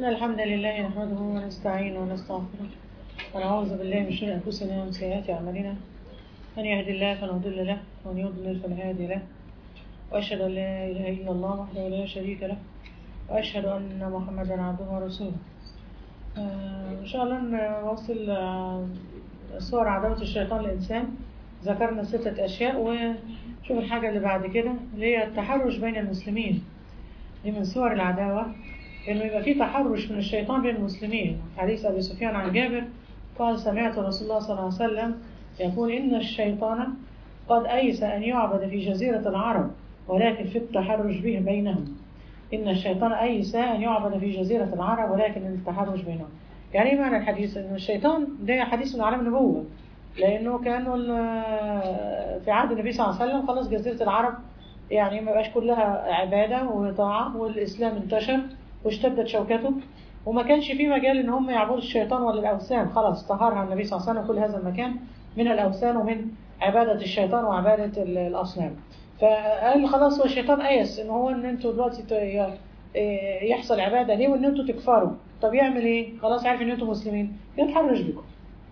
إن الحمد لله نحمده ونستعينه ونستغفره ونعوذ بالله من شرور أنفسنا ومن سيئات أعمالنا من يهد الله فلا مضل له ومن يضلل فلا هادي له وأشهد أن لا إله إلا الله وحده لا شريك له وأشهد أن محمدا عبده ورسوله آه، إن شاء الله نواصل آه، صور عداوة الشيطان للإنسان ذكرنا ستة أشياء وشوف الحاجة اللي بعد كده اللي هي التحرش بين المسلمين دي من صور العداوة إنه يبقى في تحرش من الشيطان بين المسلمين حديث أبي سفيان عن جابر قال سمعت رسول الله صلى الله عليه وسلم يقول إن الشيطان قد أيس أن يعبد في جزيرة العرب ولكن في التحرش به بينهم إن الشيطان أيس أن يعبد في جزيرة العرب ولكن التحرش بينهم يعني إيه معنى الحديث إن الشيطان ده حديث من عالم النبوة لأنه كانوا ال- في عهد النبي صلى الله عليه وسلم خلاص جزيرة العرب يعني ما بقاش كلها عبادة وطاعة والإسلام انتشر واشتدت شوكته وما كانش في مجال ان هم يعبدوا الشيطان ولا الاوثان خلاص طهرها النبي صلى الله عليه وسلم كل هذا المكان من الاوثان ومن عباده الشيطان وعباده ال- الاصنام فقال خلاص هو الشيطان ايس ان هو ان انتوا دلوقتي ت- ي- إيه يحصل عباده ليه وان انتوا تكفروا طب يعمل ايه خلاص عارف ان انتوا مسلمين يتحرش بكم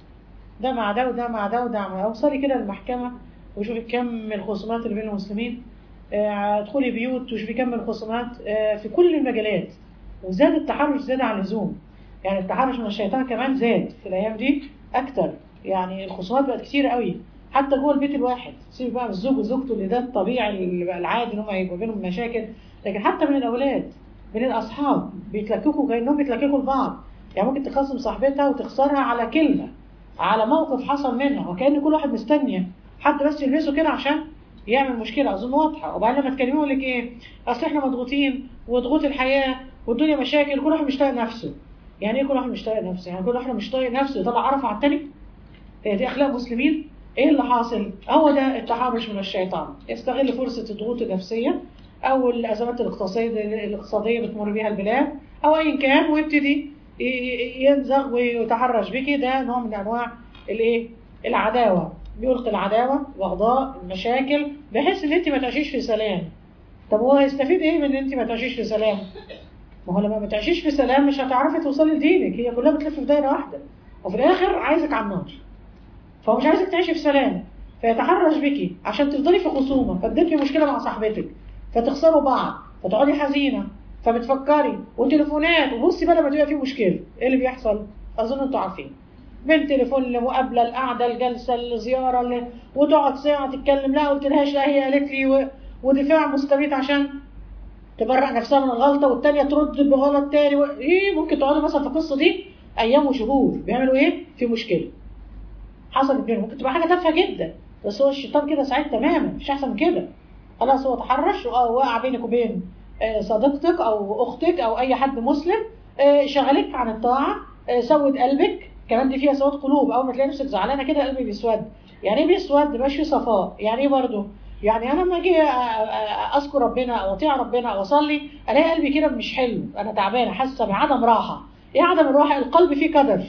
ده مع ده وده مع ده وده مع ده اوصلي كده المحكمه وشوفي كم الخصومات اللي بين المسلمين آه، ادخلي بيوت وشوفي كم الخصومات آه، في كل المجالات وزاد التحرش زاد عن اللزوم يعني التحرش من الشيطان كمان زاد في الايام دي اكتر يعني الخصومات بقت كتير قوي حتى جوه البيت الواحد سيبي بقى الزوج وزوجته اللي ده الطبيعي اللي بقى العادي ان هم يبقى بينهم مشاكل لكن حتى من الاولاد من الاصحاب بيتلككوا كانهم بيتلككوا لبعض يعني ممكن تخاصم صاحبتها وتخسرها على كلمه على موقف حصل منها وكأن كل واحد مستنيه حد بس يلبسه كده عشان يعمل مشكله اظن واضحه وبعدين لما تكلميه يقول لك ايه اصل احنا مضغوطين وضغوط الحياه والدنيا مشاكل كل واحد مش طايق نفسه يعني ايه كل واحد مش طايق نفسه يعني كل واحد مش طايق نفسه يطلع عرف على التاني هي دي اخلاق مسلمين ايه اللي حاصل هو ده التحرش من الشيطان يستغل فرصه الضغوط النفسيه او الازمات الاقتصاديه الاقتصاديه بتمر بيها البلاد او ايا كان ويبتدي ي- ي- ينزغ ويتحرش بك ده نوع من انواع الايه العداوه بيلقي العداوه بغضاء المشاكل بحيث ان انت ما تعيشيش في سلام طب هو هيستفيد ايه من ان انت ما تعيشيش في سلام ما هو لما ما تعيشيش في سلام مش هتعرفي توصلي لدينك هي كلها بتلف في دايره واحده وفي الاخر عايزك على النار فهو مش عايزك تعيشي في سلام فيتحرش بيكي عشان تفضلي في خصومه فتجيلكي مشكله مع صاحبتك فتخسروا بعض فتقعدي حزينه فبتفكري وتليفونات وبصي بقى لما تبقى في مشكله ايه اللي بيحصل؟ اظن انتوا عارفين من تليفون لمقابله القعده الجلسه الزياره اللي وتقعد ساعه تتكلم لا قلت لهاش لا هي قالت لي و... ودفاع مستميت عشان تبرأ نفسها من الغلطه والتانيه ترد بغلط تاني و... ايه ممكن تقعدوا مثلا في القصه دي ايام وشهور بيعملوا ايه؟ في مشكله حصلت بينهم ممكن تبقى حاجه تافهه جدا بس هو الشيطان كده سعيد تماما مش احسن من كده خلاص هو تحرش ووقع بينك وبين آه، صديقتك او اختك او اي حد مسلم آه، شغلك عن الطاعه آه، سود قلبك كمان دي فيها سواد قلوب اول ما تلاقي نفسك زعلانه كده قلبي بيسود يعني ايه بيسود مبقاش فيه صفاء يعني ايه برضه يعني انا لما اجي أ- أ- اذكر ربنا او اطيع ربنا او اصلي الاقي قلبي كده مش حلو انا تعبانه حاسه بعدم راحه ايه عدم الراحه القلب فيه قدر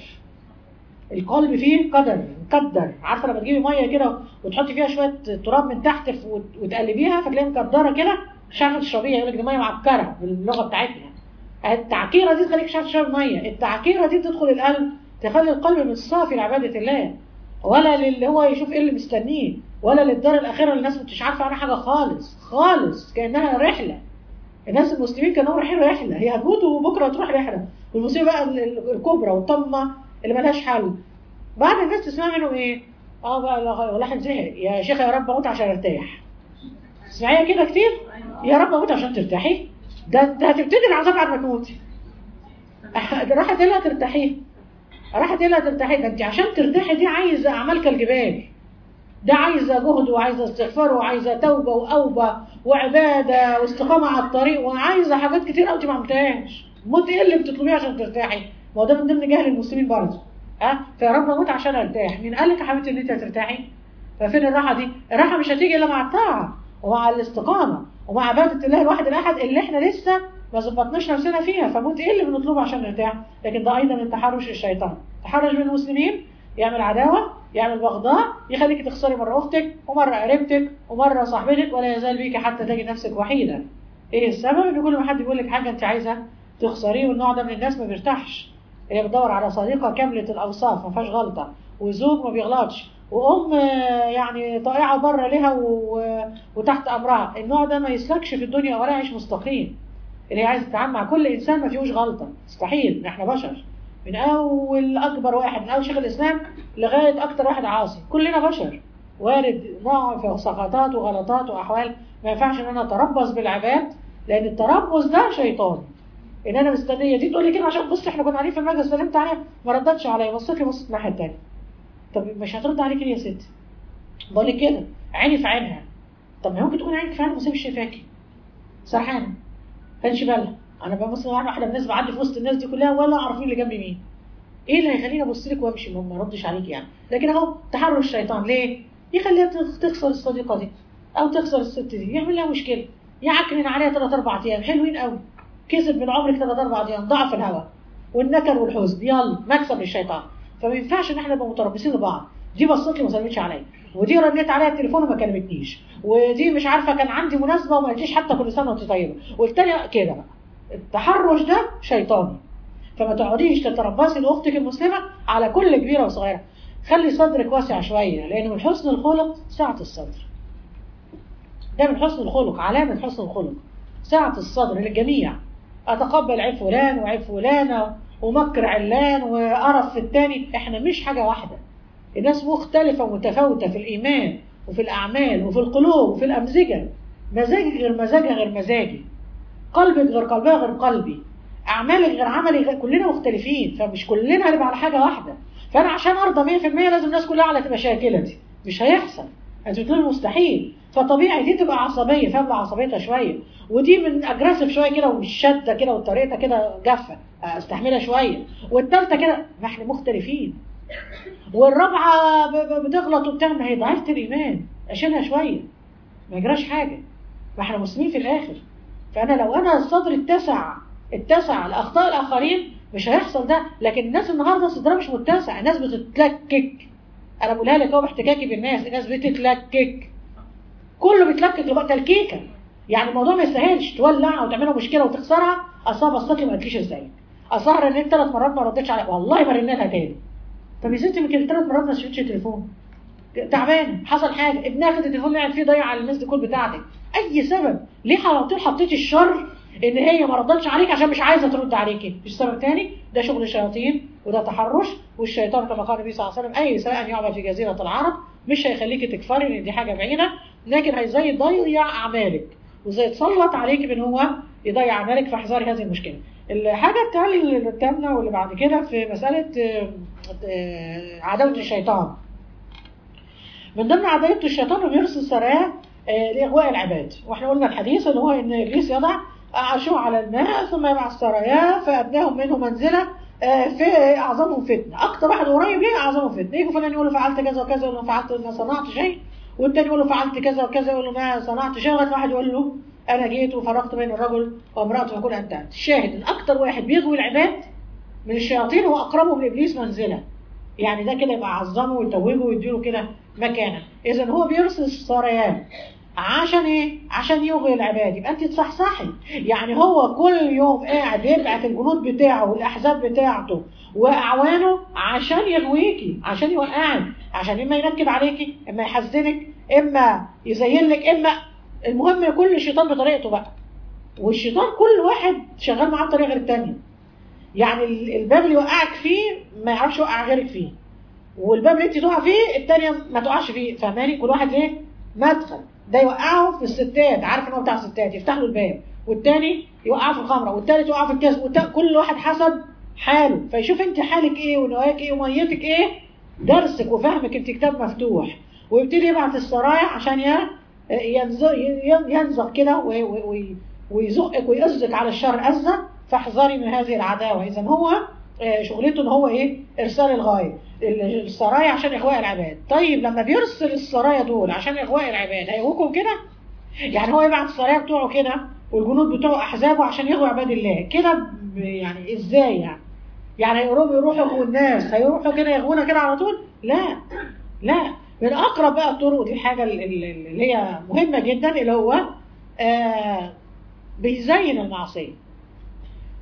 القلب فيه قدر مقدر عارفه لما تجيبي ميه كده وتحطي فيها شويه تراب من تحت ف- وت- وتقلبيها فتلاقيها مكدره كده مش عارفه تشربيها يقول لك دي ميه معكره باللغه بتاعتنا التعكيره دي تخليك مش عارفه تشرب ميه التعكيره دي تدخل القلب تخلي القلب مش صافي لعباده الله ولا للي هو يشوف ايه اللي مستنيه ولا للدار الاخره اللي الناس مش عارفه عنها حاجه خالص خالص كانها رحله الناس المسلمين كانوا رايحين رحله هي هتموت وبكره هتروح رحله والمصيبه بقى ال- ال- الكبرى والطمه اللي ملهاش حل بعد الناس تسمع منهم ايه؟ اه بقى لا- الواحد زهق يا شيخه يا رب اموت عشان ارتاح تسمعيها كده كتير يا رب اموت عشان ترتاحي ده ده هتبتدي العذاب بعد ما تموتي ده راحت لها ترتاحي راحت لها ترتاحي ده انت عشان ترتاحي دي عايزه اعمال كالجبال ده عايزه جهد وعايزه استغفار وعايزه توبه واوبه وعباده واستقامه على الطريق وعايزه حاجات كتير قوي انت ما عملتهاش موت ايه اللي بتطلبيه عشان ترتاحي ما هو ده من ضمن جهل المسلمين برضه ها فيا رب اموت عشان ارتاح مين قال لك يا حبيبتي ان انت هترتاحي ففين الراحه دي الراحه مش هتيجي الا مع الطاعه ومع الاستقامه ومع عباده الله الواحد الاحد اللي احنا لسه ما ظبطناش نفسنا فيها فموت ايه اللي بنطلبه عشان نرتاح لكن ده ايضا من تحرش الشيطان تحرش بين المسلمين يعمل عداوه يعمل بغضاء يخليك تخسري مره اختك ومره قريبتك ومره صاحبتك ولا يزال بيك حتى تجد نفسك وحيده ايه السبب ان كل ما حد بيقول لك حاجه انت عايزه تخسريه والنوع ده من الناس ما بيرتاحش هي بتدور على صديقه كامله الاوصاف ما فيهاش غلطه وزوج ما بيغلطش وام آه، يعني طائعه بره لها و- وتحت امرها النوع ده ما يسلكش في الدنيا ولا يعيش مستقيم اللي هي عايزه تتعامل مع كل انسان ما فيهوش غلطه مستحيل احنا بشر من اول اكبر واحد من اول شيخ الاسلام لغايه اكتر واحد عاصي كلنا بشر وارد نوع في سقطات وغلطات واحوال ما ينفعش ان انا اتربص بالعباد لان التربص ده شيطان ان انا مستنيه دي تقول لي كده عشان بص احنا كنا قاعدين في المجلس سلمت عليها ما ردتش عليا بصيت لي بصت الناحيه الثانيه طب مش هترد عليك ليه يا ست بقول لك كده عيني في عينها طب ما ممكن تكون عينك في عينها بس هي مش شايفاكي سرحانه كانش بالها انا بقى مثلا واحده من الناس بعدي في وسط الناس دي كلها ولا اعرف مين اللي جنبي مين ايه اللي هيخليني ابص لك وامشي ما ما اردش عليك يعني لكن اهو تحرر الشيطان ليه يخليها تخ- تخسر الصديقه دي او تخسر الست دي يعمل لها مشكله يعكنن عليها ثلاث اربع ايام حلوين قوي كسب من عمرك ثلاث اربع ايام ضعف الهوى والنكد والحزن يلا مكسب للشيطان فما ينفعش ان احنا نبقى متربصين لبعض دي بصت لي ما سلمتش عليا ودي رنيت عليها التليفون وما كلمتنيش ودي مش عارفه كان عندي مناسبه وما قالتليش حتى كل سنه وانت طيبه والتانيه كده بقى التحرش ده شيطاني فما تقعديش تتربصي لاختك المسلمه على كل كبيره وصغيره خلي صدرك واسع شويه لان من حسن الخلق سعه الصدر ده من حسن الخلق علامه حسن الخلق سعه الصدر للجميع اتقبل عيب فلان وعيب فلانه ومكر علان وقرف في التاني احنا مش حاجه واحده الناس مختلفه ومتفاوته في الايمان وفي الاعمال وفي القلوب وفي الامزجه مزاجك غير مزاجها غير مزاجي قلبك غير قلبها غير قلبي اعمالك غير عملي غير كلنا مختلفين فمش كلنا هنبقى على حاجه واحده فانا عشان ارضى 100% لازم الناس كلها على مشاكلتي مش هيحصل انت بتقول مستحيل فطبيعي دي تبقى عصبيه فاهم عصبيتها شويه ودي من اجريسيف شويه كده ومش شاده كده وطريقتها كده جافه استحملها شويه والثالثه كده ما احنا مختلفين والرابعه ب- ب- بتغلط وبتعمل ما هي ضعيفه الايمان اشيلها شويه ما يجراش حاجه ما احنا مسلمين في الاخر فانا لو انا الصدر اتسع اتسع لاخطاء الاخرين مش هيحصل ده لكن الناس النهارده صدرها مش متسع الناس بتتلكك انا بقولها لك اهو باحتكاكي بالناس الناس بتتلكك كله بيتلكك لبقى تلكيكه يعني الموضوع ما يستاهلش تولع وتعملها مشكله وتخسرها اصلا بصت لي ما قالتليش ازاي اصلا رنيت ثلاث مرات ما ردتش عليها والله ما رنيتها تاني طب يا ستي يمكن ثلاث مرات ما شفتش التليفون تعبان حصل حاجه ابنها خد التليفون اللي قاعد فيه ضيع على الناس دي كل بتاعتك اي سبب ليه على طول حطيتي الشر ان هي ما ردتش عليك عشان مش عايزه ترد عليكي مش سبب تاني ده شغل الشياطين وده تحرش والشيطان كما قال النبي صلى الله عليه وسلم اي سواء يعبد في جزيره العرب مش هيخليكي تكفري لان دي حاجه بعيده لكن هيزاي يضيع اعمالك وزي يتسلط عليك بان هو يضيع اعمالك فاحذري هذه المشكله الحاجه التالية اللي الثامنه واللي بعد كده في مساله آه، آه، عداوه الشيطان من ضمن عداوة الشيطان انه بيرسل سرايا آه، لإغواء العباد واحنا قلنا الحديث اللي هو ان ابليس يضع عاشوا على الماء ثم يبعث سرايا فادناهم منه منزله آه، في اعظمهم فتنه اكتر واحد قريب ليه اعظمهم فتنه يجي فلان يقول له فعلت كذا وكذا يقول له فعلت ما صنعت شيء والتاني يقول له فعلت كذا وكذا يقول له ما صنعت شيء لغايه واحد يقول له انا جيت وفرقت بين الرجل وامراته فكون انت أنت. الشاهد ان اكتر واحد بيغوي العباد من الشياطين هو اقربهم لابليس منزله يعني ده كده يبقى عظمه ويتوجه ويديله كده مكانه اذا هو بيرسل السريان عشان ايه عشان يغوي العباد يبقى انت تصحصحي يعني هو كل يوم قاعد يبعت الجنود بتاعه والاحزاب بتاعته واعوانه عشان يغويكي عشان يوقعك عشان اما ينكد عليكي اما يحزنك اما يزين لك اما المهم كل شيطان بطريقته بقى والشيطان كل واحد شغال معاه بطريقه غير التانيه يعني ال- الباب اللي يوقعك فيه ما يعرفش يوقع غيرك فيه والباب اللي انت تقع فيه التانية ما تقعش فيه فاهماني كل واحد ايه مدخل ده يوقعه في الستات عارف ان هو بتاع الستات يفتح له الباب والتاني يوقعه في الخمره والتالت يوقعه في الكاس والتا- كل واحد حسب حاله فيشوف انت حالك ايه ونواياك ايه وميتك ايه درسك وفهمك انت كتاب مفتوح ويبتدي يبعت السرايا عشان ي- ينزق ينزق كده وي- وي- وي- ويزقك ويأزك على الشر أزة فاحذري من هذه العداوة إذا هو آه، شغلته ان هو ايه ارسال الغايه ال- السرايا عشان اغواء العباد طيب لما بيرسل السرايا دول عشان اغواء العباد هيغوكم كده يعني هو يبعت السرايا بتوعه كده والجنود بتوعه احزابه عشان يغوي عباد الله كده ب- يعني ازاي يعني يعني هيقولوا يروحوا يغووا الناس هيروحوا كده يغونا كده على طول لا لا من اقرب بقى الطرق دي الحاجه ال- ال- اللي هي مهمه جدا اللي هو آه بيزين المعصيه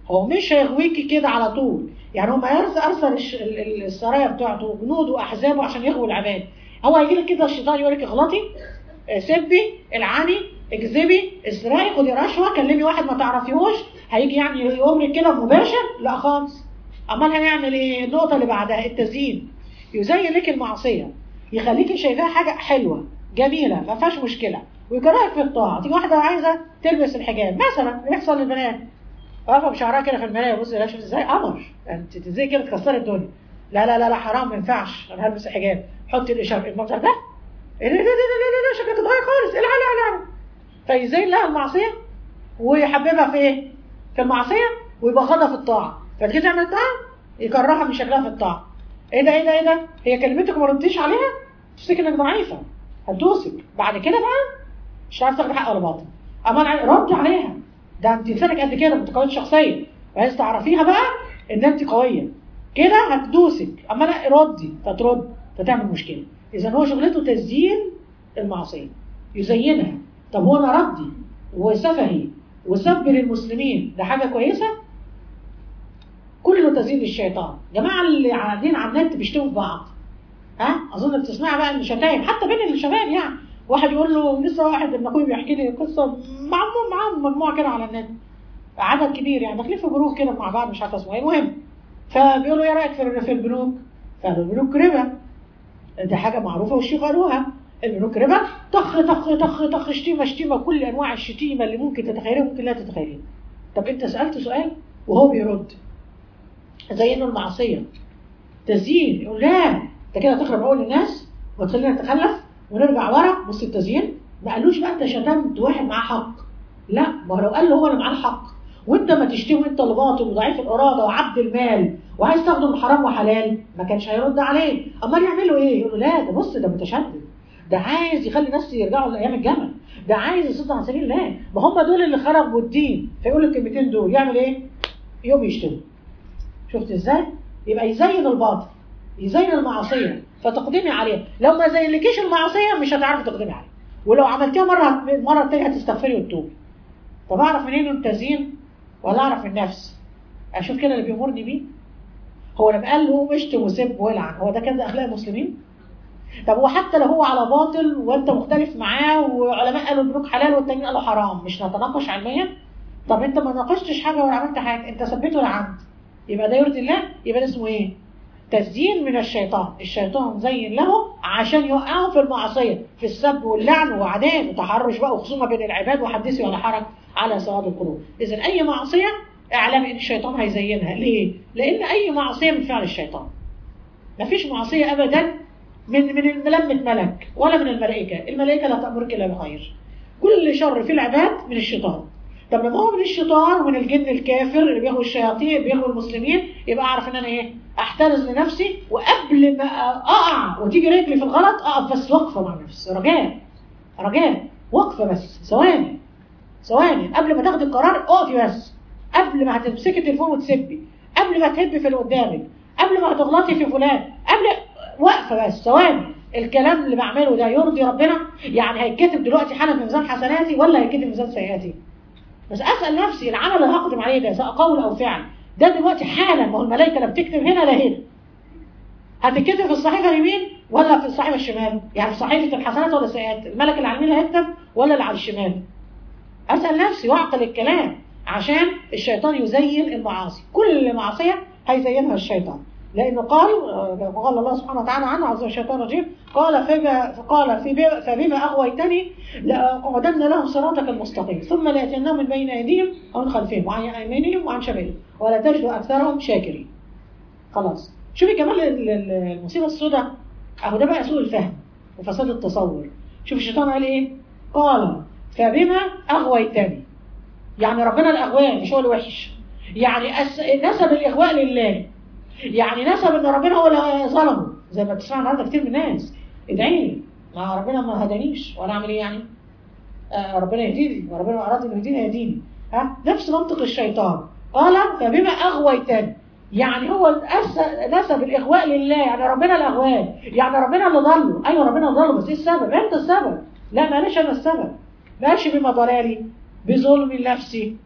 هو مش هيغويكي كده على طول يعني هو ما يرسل ارسل الش- ال- ال- السرايا بتاعته جنوده واحزابه عشان يغوي العباد هو هيجي لك كده الشيطان يقول لك اغلطي آه، سبي العاني اكذبي اسرقي خدي رشوه كلمي واحد ما تعرفيهوش هيجي يعني يقوم لك كده مباشر لا خالص امال هنعمل ايه النقطه اللي بعدها التزيين يزين لك المعصيه يخليكي شايفاها حاجه حلوه جميله ما فيهاش مشكله ويكرهك في الطاعه تيجي واحده عايزه تلبس الحجاب مثلا بيحصل للبنات واقفه بشعرها كده في المرايه بص لا شوف ازاي قمر انت ازاي كده تكسري الدنيا لا لا لا لا حرام ما ينفعش انا هلبس الحجاب حطي الاشاره المنظر ده ايه ده لا لا لا لا لا شكلك اتغير خالص ايه لا لا لا فيزين لها المعصيه ويحببها في ايه؟ في المعصيه ويبغضها في الطاعه فتيجي تعمل الطاعه يكرهها من شكلها في الطاعه ايه ده ايه ده ايه ده؟ هي كلمتك ما ردتيش عليها تفتكر انك ضعيفه هتدوسك بعد كده بقى مش هتعرف تاخد حق ولا باطل اما أنا رد عليها ده انت لسانك قد كده متكونة شخصيه وعايز تعرفيها بقى ان انت قويه كده هتدوسك اما لا ردي فترد فتعمل مشكله اذا هو شغلته تزيين المعصيه يزينها طب هو انا ردي وسفهي وسب للمسلمين ده حاجه كويسه كله تزيين للشيطان جماعه اللي قاعدين على النت بيشتموا في بعض ها اظن بتسمع بقى ان شتايم حتى بين الشباب يعني واحد يقول له لسه واحد ابن اخوي بيحكي لي قصه مع معاهم مجموعه كده على النت عدد كبير يعني داخلين في جروب كده مع بعض مش عارفه اسمه ايه المهم فبيقولوا ايه رايك في في البنوك؟ فقالوا البنوك ربا دي حاجه معروفه والشيخ قالوها البنوك ربا طخ طخ طخ طخ شتيمه شتيمه كل انواع الشتيمه اللي ممكن تتخيلها ممكن لا تتخيلها طب انت سالت سؤال وهو بيرد زي انه المعصيه تزيين يقول لا انت كده تخرب عقول الناس وتخلينا نتخلف ونرجع ورا بص التزيين ما قالوش بقى انت شتمت واحد معاه حق لا ما هو لو قال له هو اللي معاه الحق وانت ما تشتمه انت اللي باطل وضعيف الاراده وعبد المال وعايز تاخده من حرام وحلال ما كانش هيرد عليه امال يعمل له ايه يقول له لا ده بص ده متشدد ده عايز يخلي الناس يرجعوا لايام الجمل ده عايز يصد عن سبيل الله ما هم دول اللي خربوا الدين فيقول الكلمتين دول يعمل ايه يوم يشتمه شفت ازاي يبقى يزين الباطل يزين المعصيه فتقدمي عليها لو ما زينلكيش المعصيه مش هتعرفي تقدمي عليها ولو عملتيها مره مره التانيه هتستغفري وتتوبي طب اعرف منين انه التزيين ولا اعرف النفس اشوف كده اللي بيمرني بيه هو لما قال له اشتم وسب والعن هو ده كده اخلاق المسلمين طب وحتى لو هو على باطل وانت مختلف معاه وعلماء قالوا البنوك حلال والتانيين قالوا حرام مش نتناقش علميا طب انت ما ناقشتش حاجه ولا عملت حاجه انت سبيته لعنت يبقى ده يرضي الله يبقى ده اسمه ايه تزيين من الشيطان الشيطان زين له عشان يوقعه في المعصيه في السب واللعن وعداء وتحرش بقى وخصومه بين العباد وحدثي ولا حرج على سواد القلوب اذا اي معصيه اعلمي ان الشيطان هيزينها ليه لان اي معصيه من فعل الشيطان مفيش معصيه ابدا من من الملمة ملك ولا من الملائكه الملائكه لا تامرك الا بخير كل شر في العباد من الشيطان طب لما هو من الشيطان ومن الجن الكافر اللي بيغوي الشياطين بيغوي المسلمين يبقى اعرف ان انا ايه احترز لنفسي وقبل ما اقع وتيجي رجلي في الغلط اقف بس وقفه مع نفسي رجاء رجاء وقفه بس ثواني ثواني قبل ما تاخدي القرار اقفي بس قبل ما هتمسكي التليفون وتسبي قبل ما تهبي في اللي قدامك قبل ما هتغلطي في فلان قبل واقفه بس ثواني الكلام اللي بعمله ده يرضي ربنا يعني هيتكتب دلوقتي حالا في ميزان حسناتي ولا هيتكتب في ميزان سيئاتي بس اسال نفسي العمل اللي هقدم عليه ده سواء قول او فعل ده دلوقتي حالا ما هو الملائكه لا بتكتب هنا لا هنا هتتكتب في الصحيفه اليمين ولا في الصحيفه الشمال يعني في صحيفه الحسنات ولا السيئات الملك اللي على اليمين هيكتب ولا اللي على الشمال اسال نفسي واعقل الكلام عشان الشيطان يزين المعاصي كل معصيه هيزينها الشيطان لانه قال قال الله سبحانه وتعالى عنه عز الشيطان الرجيم قال فبما قال في فبما اغويتني لاقعدن لهم صراطك المستقيم ثم لاتينهم من بين ايديهم ومن خلفهم وعن ايمانهم وعن شمالهم ولا تجد اكثرهم شاكرين خلاص شوفي كمان المصيبه السوداء اهو ده بقى سوء الفهم وفساد التصور شوف الشيطان قال ايه قال فبما اغويتني يعني ربنا الاغوان مش هو الوحش يعني نسب الاغواء لله يعني نسب ان ربنا هو اللي ظلمه زي ما بتسمع النهارده كتير من الناس ادعي لي ما ربنا ما هدانيش وانا اعمل ايه يعني؟ آه ربنا يهديني وربنا اراد انه يهديني يهديني ها نفس منطق الشيطان قال فبما اغويتني يعني هو نسب الاغواء لله يعني ربنا الاغوان يعني ربنا اللي ضله ايوه ربنا ضله بس ايه السبب؟ انت السبب لا ماليش انا السبب ماشي بما ضلالي بظلم نفسي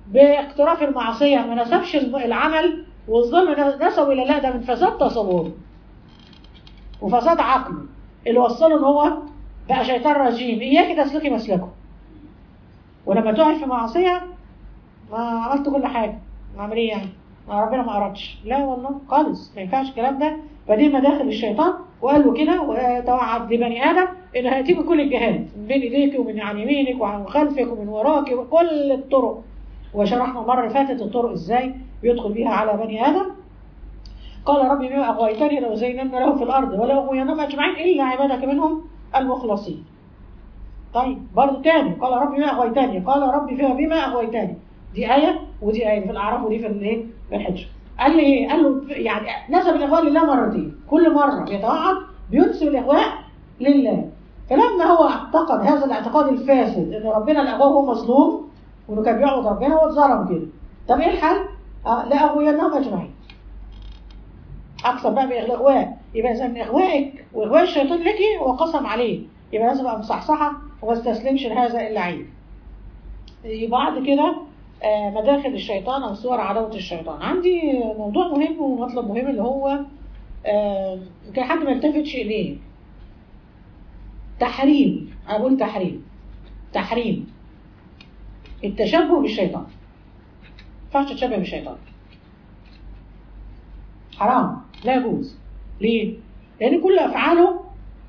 باقتراف المعصيه ما نسبش العمل والظلم نسبوا الى لا ده من فساد تصوره وفساد عقله اللي وصله ان هو بقى شيطان رجيم اياك تسلكي مسلكه ولما تقعي في معصيه ما عملت كل حاجه اعمل ايه يعني ما ربنا ما أردش لا والله خالص ما ينفعش الكلام ده فدي مداخل الشيطان وقال له كده وتوعد لبني آدم إن هيأتيك كل الجهات من بين إيديك ومن عن يمينك وعن خلفك ومن وراك وكل الطرق وشرحنا المرة اللي فاتت الطرق إزاي بيدخل بيها على بني آدم قال ربي بما أغويتني لو زيننا له في الأرض ولا أغوينهم أجمعين إلا عبادك منهم المخلصين طيب برضه تاني قال ربي بما أغويتني قال ربي فيها بما أغويتني دي آية ودي آية في الأعراف ودي في الإيه؟ في الحج. قال لي إيه؟ قال له يعني نسب الإغواء لله مرتين، كل مرة يتوعد بينسب الإغواء لله. فلما هو اعتقد هذا الاعتقاد الفاسد إن ربنا الأغواء هو مظلوم وإنه كان بيعبد ربنا هو اتظلم كده. طب إيه الحل؟ آه لا أغوينهم أجمعين. أقسم بقى بالإغواء، يبقى إذا إغوائك وإغواء الشيطان لك هو قسم عليه، يبقى لازم أبقى مصحصحة وما استسلمش لهذا اللعيب. بعد كده مداخل الشيطان أو صور عداوة الشيطان عندي موضوع مهم ومطلب مهم اللي هو يمكن حد ما يلتفتش إليه تحريم أقول تحريم تحريم التشبه بالشيطان ما ينفعش تتشبه بالشيطان حرام لا يجوز ليه؟ لأن كل أفعاله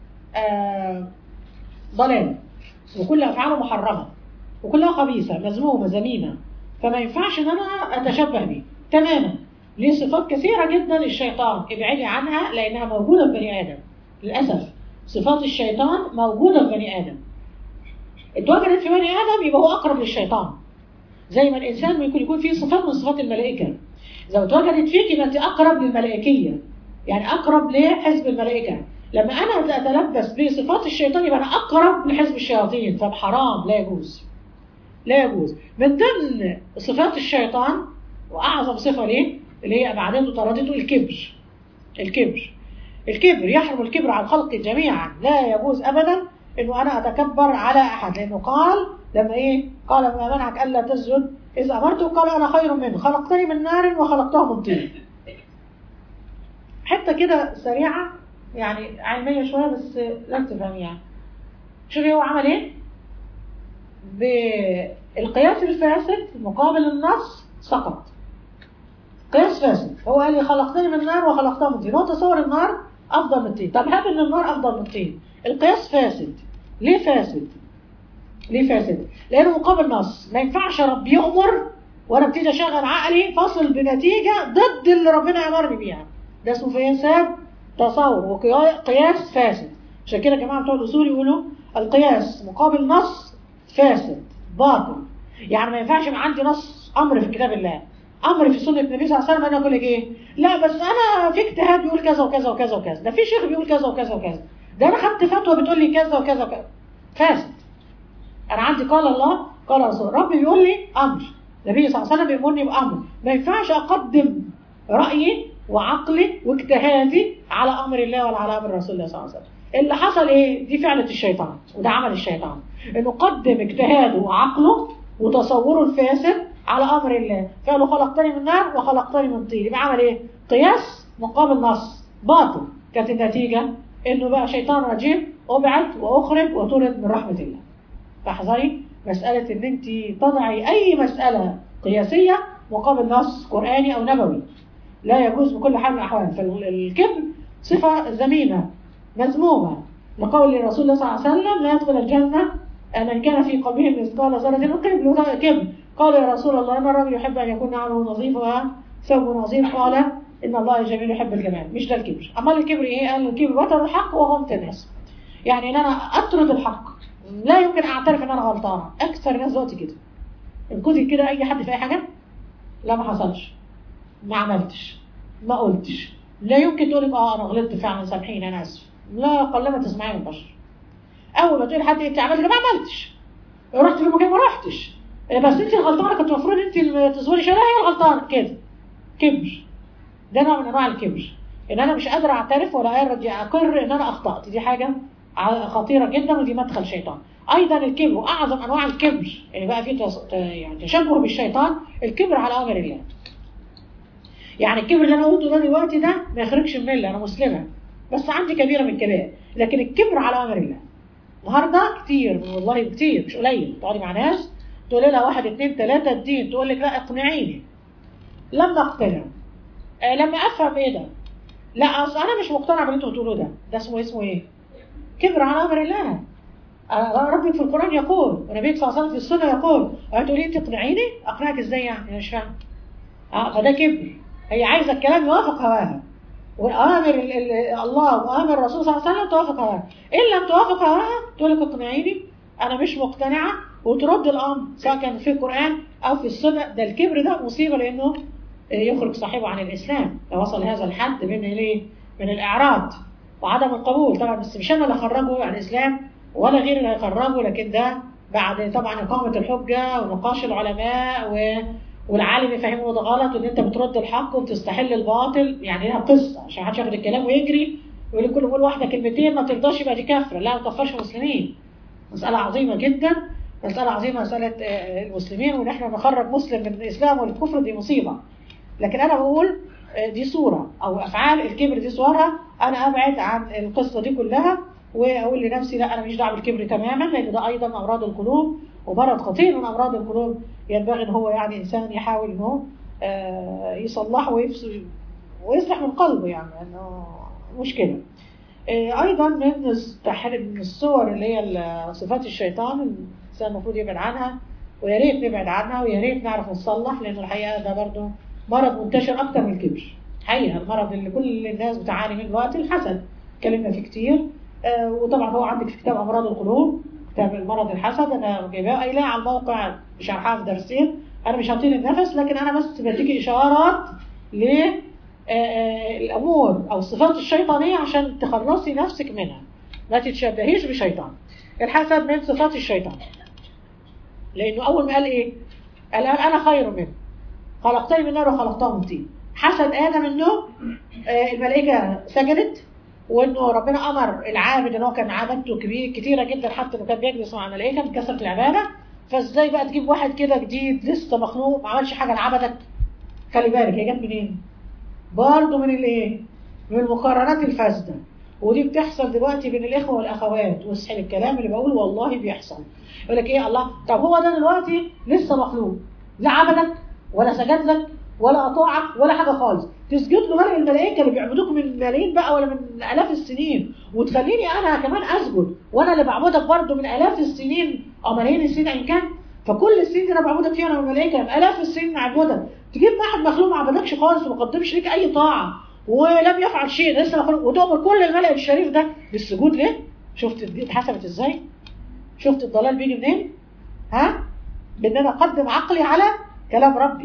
ضلال وكل أفعاله محرمة وكلها خبيثة مذمومة ذميمة فما ينفعش ان انا اتشبه بيه تماما ليه صفات كثيرة جدا للشيطان ابعدي عنها لانها موجودة في بني ادم للأسف صفات الشيطان موجودة في بني ادم اتوجدت في بني ادم يبقى هو اقرب للشيطان زي ما الانسان ممكن يكون فيه صفات من صفات الملائكة اذا اتوجدت فيك يبقى انت اقرب للملائكية يعني اقرب لحزب الملائكة لما انا اتلبس بصفات الشيطان يبقى انا اقرب لحزب الشياطين فبحرام لا يجوز لا يجوز من ضمن صفات الشيطان واعظم صفه ليه اللي هي ابعدته طردته الكبر الكبر الكبر يحرم الكبر على الخلق جميعا لا يجوز ابدا انه انا اتكبر على احد لانه قال لما ايه قال ما منعك الا تسجد اذا امرته قال انا خير منه خلقتني من نار وخلقته من طين حته كده سريعه يعني علميه شويه بس لازم تفهميها شوفي هو عمل ايه بالقياس الفاسد مقابل النص سقط قياس فاسد هو قال لي خلقتني من نار وخلقتها من طين هو تصور النار افضل من الطين طب هاب ان النار افضل من الطين القياس فاسد ليه فاسد ليه فاسد لانه مقابل نص ما ينفعش ربي يامر وانا ابتدي اشغل عقلي فاصل بنتيجه ضد اللي ربنا امرني بيها ده اسمه فساد تصور وقياس فاسد عشان كده يا جماعه بتوع الاصول يقولوا القياس مقابل نص فاسد باطل يعني ما ينفعش يبقى عندي نص امر في كتاب الله امر في سنه النبي صلى الله عليه وسلم انا اقول لك ايه لا بس انا في اجتهاد بيقول كذا وكذا وكذا وكذا ده في شيخ بيقول كذا وكذا وكذا ده انا خدت فتوى بتقول لي كذا وكذا وكذا فاسد انا عندي قال الله قال رسول ربي بيقول لي امر النبي صلى الله عليه وسلم بيامرني بامر ما ينفعش اقدم رايي وعقلي واجتهادي على امر الله ولا على امر رسول الله صلى الله عليه وسلم اللي حصل ايه دي فعلة الشيطان وده عمل الشيطان انه قدم اجتهاده وعقله وتصوره الفاسد على امر الله فقالوا خلقتني من نار وخلقتني من طين يبقى عمل ايه قياس مقابل نص باطل كانت النتيجة انه بقى شيطان رجيم ابعد واخرج وطرد من رحمة الله فاحذري مسألة ان انت تضعي اي مسألة قياسية مقابل نص قرآني او نبوي لا يجوز بكل حال من الاحوال فالكبر صفة ذميمة مذمومة لقول الرسول الله صلى الله عليه وسلم لا يدخل الجنة من كان في قلبه مثقال ذرة من قبل كبر قال يا رسول الله إن الرجل يحب أن يكون نعله نظيفها ثوب نظيف قال إن الله جميل يحب الجمال مش ده الكبر أما الكبر إيه قال الكبر بطل الحق وغمت الناس يعني إن أنا أطرد الحق لا يمكن أعترف إن أنا غلطانة أكثر الناس دلوقتي كده إن كنت كده أي حد في أي حاجة لا ما حصلش ما عملتش ما قلتش لا يمكن تقول اه انا غلطت فعلا سامحيني انا اسف لا قلما تسمعي من البشر اول ما تقول حد انت عملت ما عملتش رحت في المكان ما رحتش بس انت الغلطانه كنت المفروض انت اللي تصوري شارع هي الغلطانه كده كبر ده نوع من انواع الكبر ان انا مش قادره اعترف ولا ارجع اقر ان انا اخطات دي حاجه ع- خطيره جدا ودي مدخل شيطان ايضا الكبر واعظم انواع الكبر اللي بقى فيه تس- ت- يعني تشبه بالشيطان الكبر على امر الله يعني الكبر اللي انا قلته ده دلوقتي ده ما يخرجش من مله انا مسلمه بس عندي كبيره من الكبائر لكن الكبر على امر الله النهارده كتير والله كتير مش قليل تقعدي مع ناس تقول لها واحد اتنين تلاته الدين تقول لك لا اقنعيني لما اقتنع آه لما افهم ايه ده لا اصل انا مش مقتنع باللي انتوا بتقولوه ده ده اسمه اسمه ايه؟ كبر على امر الله آه، ربك في القران يقول ونبيك صلى الله عليه وسلم في السنه يقول هتقولي انت اقنعيني؟ اقنعك ازاي يعني؟ انا مش فاهم اه فده كبر هي عايزه الكلام يوافق هواها واوامر ال- ال- الله واوامر الرسول صلى الله عليه وسلم توافق هواها ان لم توافق هواها تقول لك اقنعيني انا مش مقتنعه وترد الامر سواء كان في القران او في السنه ده الكبر ده مصيبه لانه يخرج صاحبه عن الاسلام لو وصل هذا الحد من الايه؟ من الاعراض وعدم القبول طبعا بس مش انا اللي اخرجه عن الاسلام ولا غيري اللي هيخرجه لكن ده بعد طبعا اقامه الحجه ونقاش العلماء و والعالم يفهمه ده غلط وان انت بترد الحق وبتستحل الباطل يعني لها قصه عشان محدش ياخد الكلام ويجري ويقول لكل يقول واحده كلمتين ما ترضاش يبقى دي كافره لا ما تكفرش مسلمين مساله عظيمه جدا مساله عظيمه مساله آه، المسلمين وان احنا نخرج مسلم من الاسلام والكفر دي مصيبه لكن انا بقول آه، دي صوره او افعال الكبر دي صورها انا ابعد عن القصه دي كلها واقول لنفسي لا انا مش دعوه بالكبر تماما لان ده ايضا امراض القلوب ومرض خطير من امراض القلوب ينبغي ان هو يعني انسان يحاول انه آه، يصلحه ويفصل ويصلح من قلبه يعني انه مشكله آه، ايضا من التحر- من الصور اللي هي صفات الشيطان الانسان المفروض يبعد عنها ويا ريت نبعد عنها ويا ريت نعرف نصلح لان الحقيقه ده برضه مرض منتشر اكتر من الكبر حقيقه المرض اللي كل الناس بتعاني منه دلوقتي الحسد اتكلمنا فيه كتير آه، وطبعا هو عندك في كتاب امراض القلوب كتاب المرض الحسد انا جايباه قايلاه على الموقع شرحها في درسين انا مش هطيل النفس لكن انا بس بديكي اشارات ل آه، آه، الامور او الصفات الشيطانيه عشان تخلصي نفسك منها ما تتشبهيش بشيطان الحسد من صفات الشيطان لانه اول ما قال ايه قال انا خير منه خلقتني من نار وخلقته من طين حسد ادم انه آه، الملائكه سجدت وانه ربنا امر العابد ان هو كان عبادته كبير كتيره جدا حتى انه كان بيجلس مع الملائكه من كثره العباده فازاي بقى تجيب واحد كده جديد لسه مخلوق ما عملش حاجه لعبدك خلي بالك هي جت منين؟ برضه من الايه؟ من المقارنات الفاسده ودي بتحصل دلوقتي بين الاخوه والاخوات واصحى الكلام اللي بقوله والله بيحصل يقول لك ايه الله طب هو ده دلوقتي لسه مخلوق لا عبدك ولا سجد لك ولا اطاعك ولا حاجه خالص تسجد له ملك الملائكه اللي بيعبدوك من ملايين بقى ولا من الاف السنين وتخليني انا كمان اسجد وانا اللي بعبدك برضه من الاف السنين او ملايين السنين ان كان فكل السنين دي انا بعبدك فيها انا والملائكه الاف السنين اعبدك تجيب واحد مخلوق ما عبدكش خالص وما قدمش ليك اي طاعه ولم يفعل شيء لسه مخلوق وتؤمر كل الملأ الشريف ده بالسجود ليه؟ شفت دي اتحسبت ازاي؟ شفت الضلال بيجي منين؟ ها؟ بان انا اقدم عقلي على كلام ربي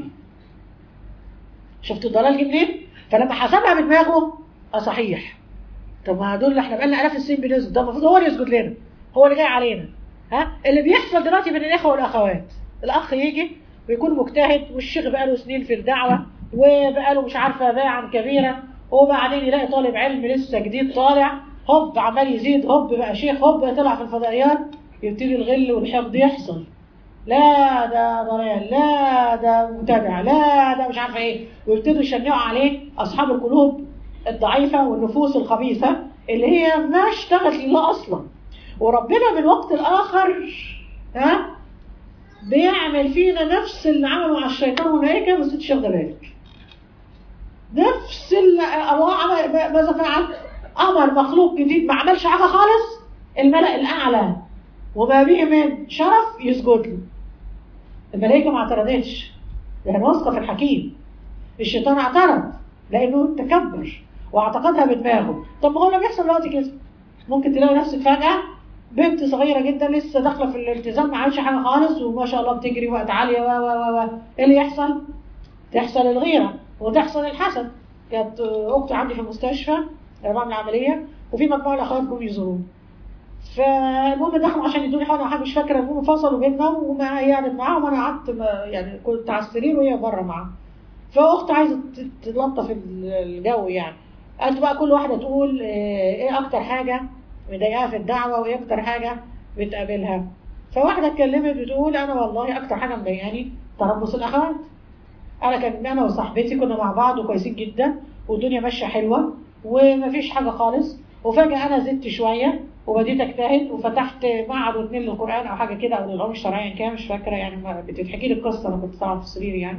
شفت الضلال جه منين؟ فلما حسبها بدماغه اه صحيح طب ما دول احنا بقالنا الاف السنين بنسجد ده المفروض هو اللي يسجد لنا هو اللي جاي علينا ها اللي بيحصل دلوقتي بين الاخوه والاخوات الاخ يجي ويكون مجتهد والشيخ بقاله سنين في الدعوه وبقاله مش عارفه باعا كبيرا وبعدين يلاقي طالب علم لسه جديد طالع هوب عمال يزيد هوب بقى شيخ هوب طلع في الفضائيات يبتدي الغل والحقد يحصل لا ده ضلال لا ده متابع لا ده مش عارفه ايه ويبتدوا يشنعوا عليه اصحاب القلوب الضعيفه والنفوس الخبيثه اللي هي ما اشتغلت لله اصلا وربنا من وقت الاخر ها بيعمل فينا نفس اللي عمله مع الشيطان والملائكه بس انت واخده بالك نفس اللي الله عمل ماذا فعل امر مخلوق جديد ما عملش حاجه خالص الملأ الاعلى وما به من شرف يسجد له الملائكه ما اعترضتش لان واثقه في الحكيم الشيطان اعترض لانه تكبر واعتقدها بدماغه طب ما هو اللي بيحصل دلوقتي كده ممكن تلاقي نفسك فجاه بنت صغيره جدا لسه داخله في الالتزام ما عملتش حاجه خالص وما شاء الله بتجري وقت عاليه و و و ايه اللي يحصل؟ تحصل الغيره وتحصل الحسد كانت اختي عندي في المستشفى انا بعمل عمليه وفي مجموعه الاخوات جم يزوروني فالمهم دخلوا عشان يدوني حاجه انا مش فاكره المهم فصلوا بينا وما هي قعدت معاهم وانا قعدت يعني كنت على السرير وهي بره معاهم فاختي عايزه تلطف الجو يعني قالت بقى كل واحده تقول ايه اكتر حاجه مضايقاها في الدعوه وايه اكتر حاجه بتقابلها فواحده اتكلمت بتقول انا والله اكتر حاجه مضايقاني تربص الاخوات انا كان انا وصاحبتي كنا مع بعض وكويسين جدا والدنيا ماشيه حلوه ومفيش حاجه خالص وفجاه انا زدت شويه وبديت اجتهد وفتحت معهد واثنين للقران او حاجه كده او للعلوم الشرعيه كده مش فاكره يعني ما بتتحكي لي القصه انا كنت طالعه في السرير يعني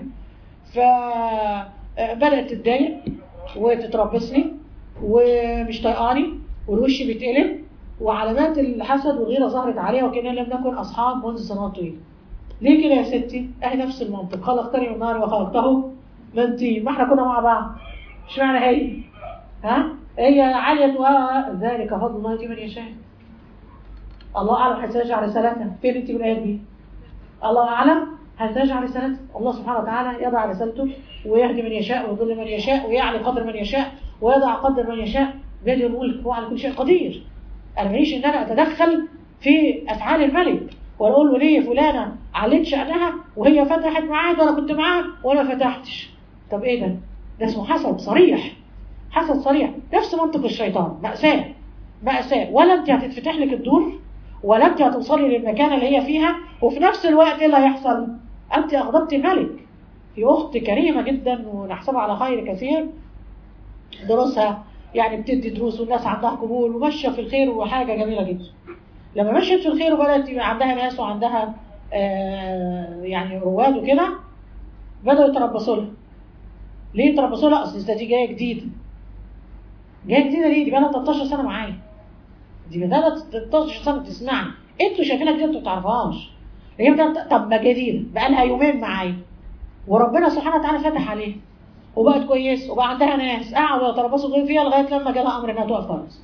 فبدات تتضايق وتتربصني ومش طايقاني والوش بيتقلب وعلامات الحسد والغيره ظهرت عليها وكنا لم نكن اصحاب منذ سنوات طويله ليه كده يا ستي؟ اهي نفس المنطق خلقتني من نار وخلقته من طين ما احنا كنا مع بعض اشمعنى هي؟ ها؟ هي عالية ذلك فضل الله يؤتي من يشاء الله اعلم هتسجع رسالتها فين انت بالايات دي؟ الله اعلم هتسجع رسالتها الله سبحانه وتعالى يضع رسالته ويهدي من يشاء ويضل من يشاء ويعلي قدر من يشاء ويضع قدر من يشاء بيده الملك هو على كل شيء قدير انا ماليش ان انا اتدخل في افعال الملك ولا اقول له ليه فلانه عليت شانها وهي فتحت معاك وانا كنت معاها وانا ما فتحتش طب ايه ده؟ ده اسمه حسد صريح حسد صريح نفس منطق الشيطان مأساة مأساة ولا انت هتتفتح لك الدور ولا انت هتوصلي للمكان اللي هي فيها وفي نفس الوقت ايه اللي هيحصل؟ انت اغضبت الملك في اخت كريمه جدا ونحسبها على خير كثير دروسها يعني بتدي دروس والناس عندها قبول وماشيه في الخير وحاجه جميله جدا لما مشيت في الخير وبدات يبقى عندها ناس وعندها آه يعني رواد وكده بدأوا يتربصوا لها ليه يتربصوا لها؟ أصل دي جاية جديدة جاية جديدة ليه؟ دي بقى لها 13 سنة معايا دي بقى لها 13 سنة بتسمعني انتوا شايفينها جديدة انتوا ما تعرفوهاش هي بقى طب ما جديدة بقى لها يومين معايا وربنا سبحانه وتعالى فتح عليها وبقت كويس وبقى عندها ناس قعدوا يتربصوا فيها لغاية لما جالها أمر إنها تقف خالص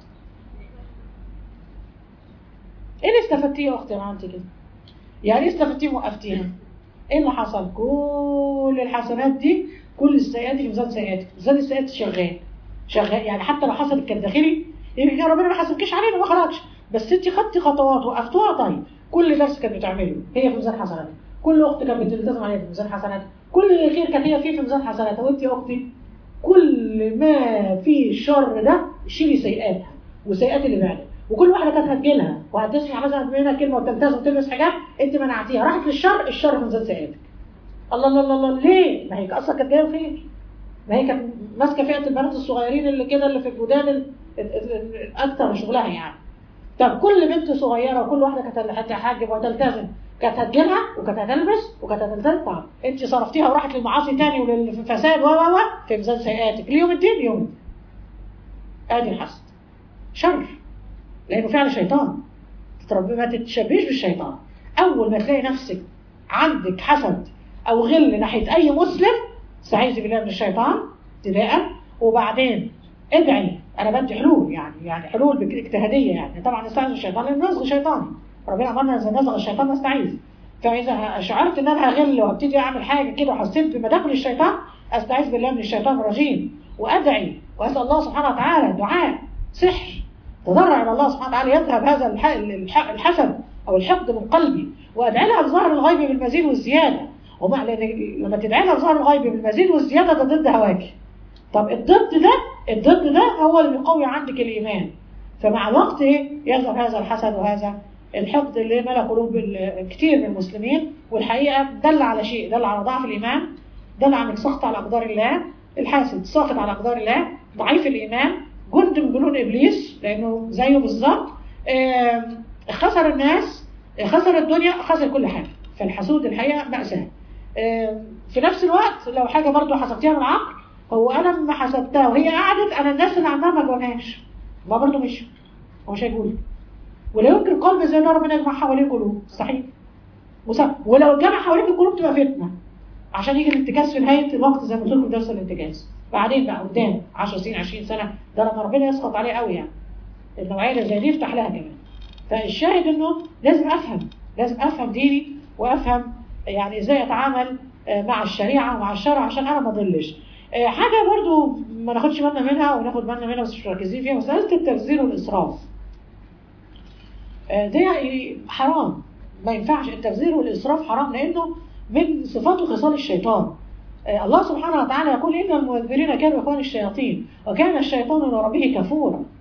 ايه اللي استفدتيه يا اختي عملتي كده؟ يعني ايه استفدتيه وقفتيها؟ ايه اللي حصل؟ كل الحسنات دي كل السيئات في ميزان سيئاتك، ميزان السيئات شغال شغال يعني حتى لو حصلت كان داخلي يمكن كان ربنا ما حاسبكيش علينا ما خرجش بس انت خدتي خطوات وقفتوها طيب كل درس كانت بتعمله هي في ميزان حسناتك كل اخت كانت بتلتزم عليها في ميزان حسناتك كل خير كانت هي فيه في ميزان حسناتها وانت يا اختي كل ما في شر ده شيلي سيئاتها وسيئات اللي بعدها وكل واحده كانت هتجيلها وهتسمع مثلا منها كلمه وتلتزم وتلبس حجاب انت منعتيها راحت للشر الشر في ميزان سيئاتك الله الله الله الله ليه؟ ما هي اصلا كانت جايه خير ما هي كانت ماسكه فئه البنات الصغيرين اللي كده اللي في الجداد اكثر شغلها يعني طب كل بنت صغيره وكل واحده كانت هتحجب وتلتزم كانت هتجيلها وكانت هتلبس وكانت هتلتزم طبعا انت صرفتيها وراحت للمعاصي تاني وللفساد و و في ميزان سيئاتك ليوم الدين يوم الدين ادي الحسد شر لانه فعل شيطان ما تتشبهش بالشيطان اول ما تلاقي نفسك عندك حسد او غل ناحيه اي مسلم استعيذي بالله من الشيطان ابتداء وبعدين ادعي انا بدي حلول يعني يعني حلول اجتهاديه يعني طبعا نستعيذ الشيطان لانه نزغ شيطاني ربنا امرنا اذا نزغ الشيطان نستعيذ فاذا شعرت ان انا هغل وابتدي اعمل حاجه كده وحسيت بمداخل الشيطان استعيذ بالله من الشيطان الرجيم وادعي واسال الله سبحانه وتعالى دعاء سحر تضرع الى الله سبحانه وتعالى يذهب هذا الحسد او الحقد من قلبي وادعي لها بظهر الغيب بالمزيد والزياده ومع لما تدعي لها بظهر الغيب بالمزيد والزياده ده ضد هواك طب الضد ده الضد ده هو اللي بيقوي عندك الايمان فمع الوقت ايه يظهر هذا الحسد وهذا الحقد اللي ملا قلوب كتير من المسلمين والحقيقه دل على شيء دل على ضعف الايمان دل على انك سخط على اقدار الله الحاسد ساخط على اقدار الله ضعيف الايمان جند من جنود ابليس لانه زيه بالظبط خسر الناس خسر الدنيا خسر كل حاجه فالحسود الحقيقه مأساة في نفس الوقت لو حاجه برضو حسبتيها بالعقل هو انا لما حسبتها وهي قعدت انا الناس اللي عندها ما جوناش ما برضو مش هو مش هيقول ولا يمكن قلب زي ده ربنا يجمع حواليه قلوب مستحيل ولو اتجمع حواليك القلوب تبقى فتنه عشان يجي الانتكاس في نهايه الوقت زي ما قلت لكم درس الانتكاس بعدين بقى قدام 10 سنين 20 سنه ده لما ربنا يسقط عليه قوي يعني النوعيه اللي زي دي يفتح لها كمان فالشاهد انه لازم افهم لازم افهم ديني وافهم يعني ازاي اتعامل مع الشريعه ومع الشرع عشان انا ما اضلش حاجه برضو ما ناخدش بالنا منها وناخد بالنا منها بس مش مركزين فيها مساله التبذير والاسراف ده حرام ما ينفعش التبذير والاسراف حرام لانه من صفات وخصال الشيطان الله سبحانه وتعالى يقول ان المبذرين كانوا اخوان الشياطين وكان الشيطان لربه كفورا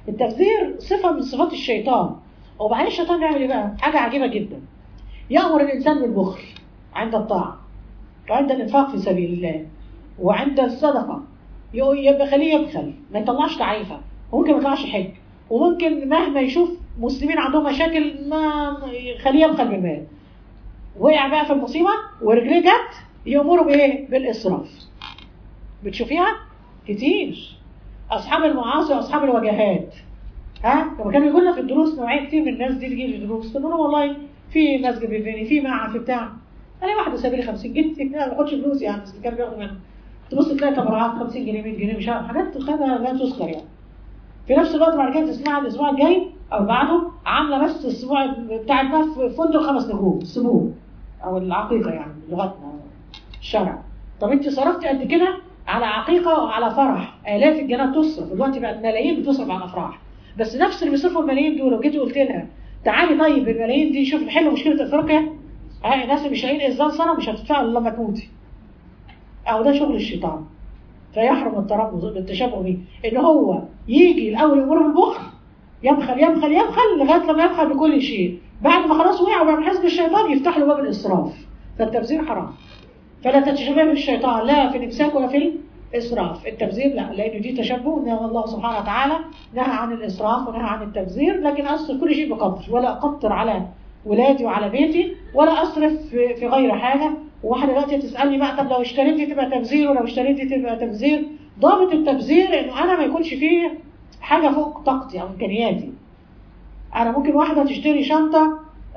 التبذير صفه من صفات الشيطان وبعدين الشيطان بيعمل ايه بقى؟ حاجه عجيبه جدا يامر الانسان بالبخل عند الطاعه وعند الانفاق في سبيل الله وعند الصدقه يقول- يبقى خليه يبخل ما يطلعش تعريفه وممكن ما يطلعش حج وممكن مهما يشوف مسلمين عندهم مشاكل ما خليه يبخل بالمال وقع بقى في المصيبه ورجليه جت يامروا بايه؟ بالاسراف بتشوفيها كتير اصحاب المعاصي واصحاب الوجهات ها لما كانوا يقولوا لنا في الدروس نوعيه كتير من الناس دي تجي لي دروس تقول لهم والله في مسجد بيبني في معهد في بتاع انا واحده سابي لي 50 جنيه ما باخدش فلوس يعني بس اللي كان بياخد منها تبص تلاقي تبرعات 50 جنيه 100 جنيه مش عارف حاجات خدها لا تذكر يعني في نفس الوقت بعد كده تسمع الاسبوع الجاي او بعده عامله بس الاسبوع بتاعت بقى في فندق خمس نجوم السبوع او العقيقه يعني لغتنا الشرع طب انت صرفتي قد كده على عقيقه وعلى فرح الاف الجنات تصرف دلوقتي بقت ملايين بتصرف على افراح بس نفس اللي بيصرفوا الملايين دول لو جيت قلت لها تعالي طيب الملايين دي شوف نحل مشكله افريقيا ها الناس اللي مش لاقيين اذان صنم مش هتدفع الا لما تموتي اهو ده شغل الشيطان فيحرم التربص بالتشبه بيه ان هو يجي الاول يامر بالبخل يبخل يبخل يبخل لغايه لما يبخل بكل شيء بعد ما خلاص وقع وبقى من حزب الشيطان يفتح له باب الاسراف فالتبذير حرام فلا تتشبه بالشيطان لا في الامساك ولا في الاسراف التبذير لا لانه دي تشبه ان الله سبحانه وتعالى نهى عن الاسراف ونهى عن التبذير لكن اصرف كل شيء بقدر ولا اقطر على ولادي وعلى بيتي ولا اصرف في في غير حاجه وواحده دلوقتي تسالني بقى طب لو اشتريت دي تبقى تبذير ولو اشتريت دي تبقى تبذير ضابط التبذير انه انا ما يكونش فيه حاجه فوق طاقتي او امكانياتي انا ممكن واحده تشتري شنطه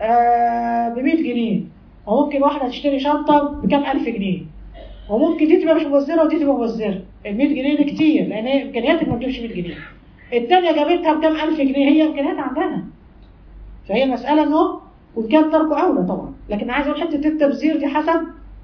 ب 100 جنيه وممكن واحده تشتري شنطه بكام الف جنيه وممكن دي تبقى مش مبذره ودي تبقى مبذره ال 100 جنيه دي كتير لان هي امكانياتك ما تجيبش 100 جنيه الثانيه جابتها بكام الف جنيه هي امكانيات عندها فهي المساله انه وان كان تركه اولى طبعا لكن عايز اقول حته التبذير دي حسب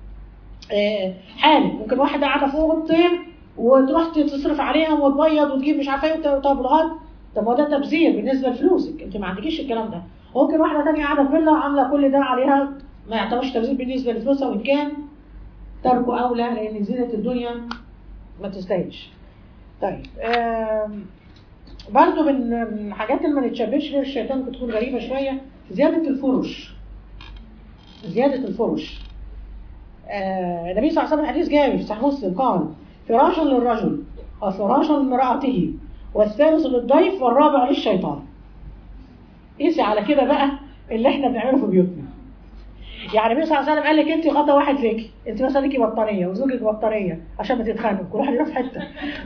آه، حالك ممكن واحده قاعده فوق الطين وتروح تصرف عليها وتبيض وتجيب مش عارفه ايه وتبلغات طب ما ده تبذير بالنسبه لفلوسك انت ما عندكيش الكلام ده ممكن واحده ثانيه قاعده في فيلا وعامله كل ده عليها ما يعتبرش تبذير بالنسبه لفلوسها وان كان تركه اولى لان زينه الدنيا ما تستاهلش طيب آم، برضو من من الحاجات اللي ما نتشبهش بيها الشيطان ممكن تكون غريبه شويه زياده الفرش زياده الفرش آه، النبي صلى الله عليه وسلم حديث جابر في صحيح مسلم قال فراش للرجل وفراش لامرأته والثالث للضيف والرابع للشيطان قيسي على كده بقى اللي احنا بنعمله في بيوتنا يعني النبي صلى الله عليه وسلم قال لك انت غطا واحد ليكي انت مثلا ليكي بطاريه وزوجك بطاريه عشان ما تتخانقوا كل واحد يروح في حته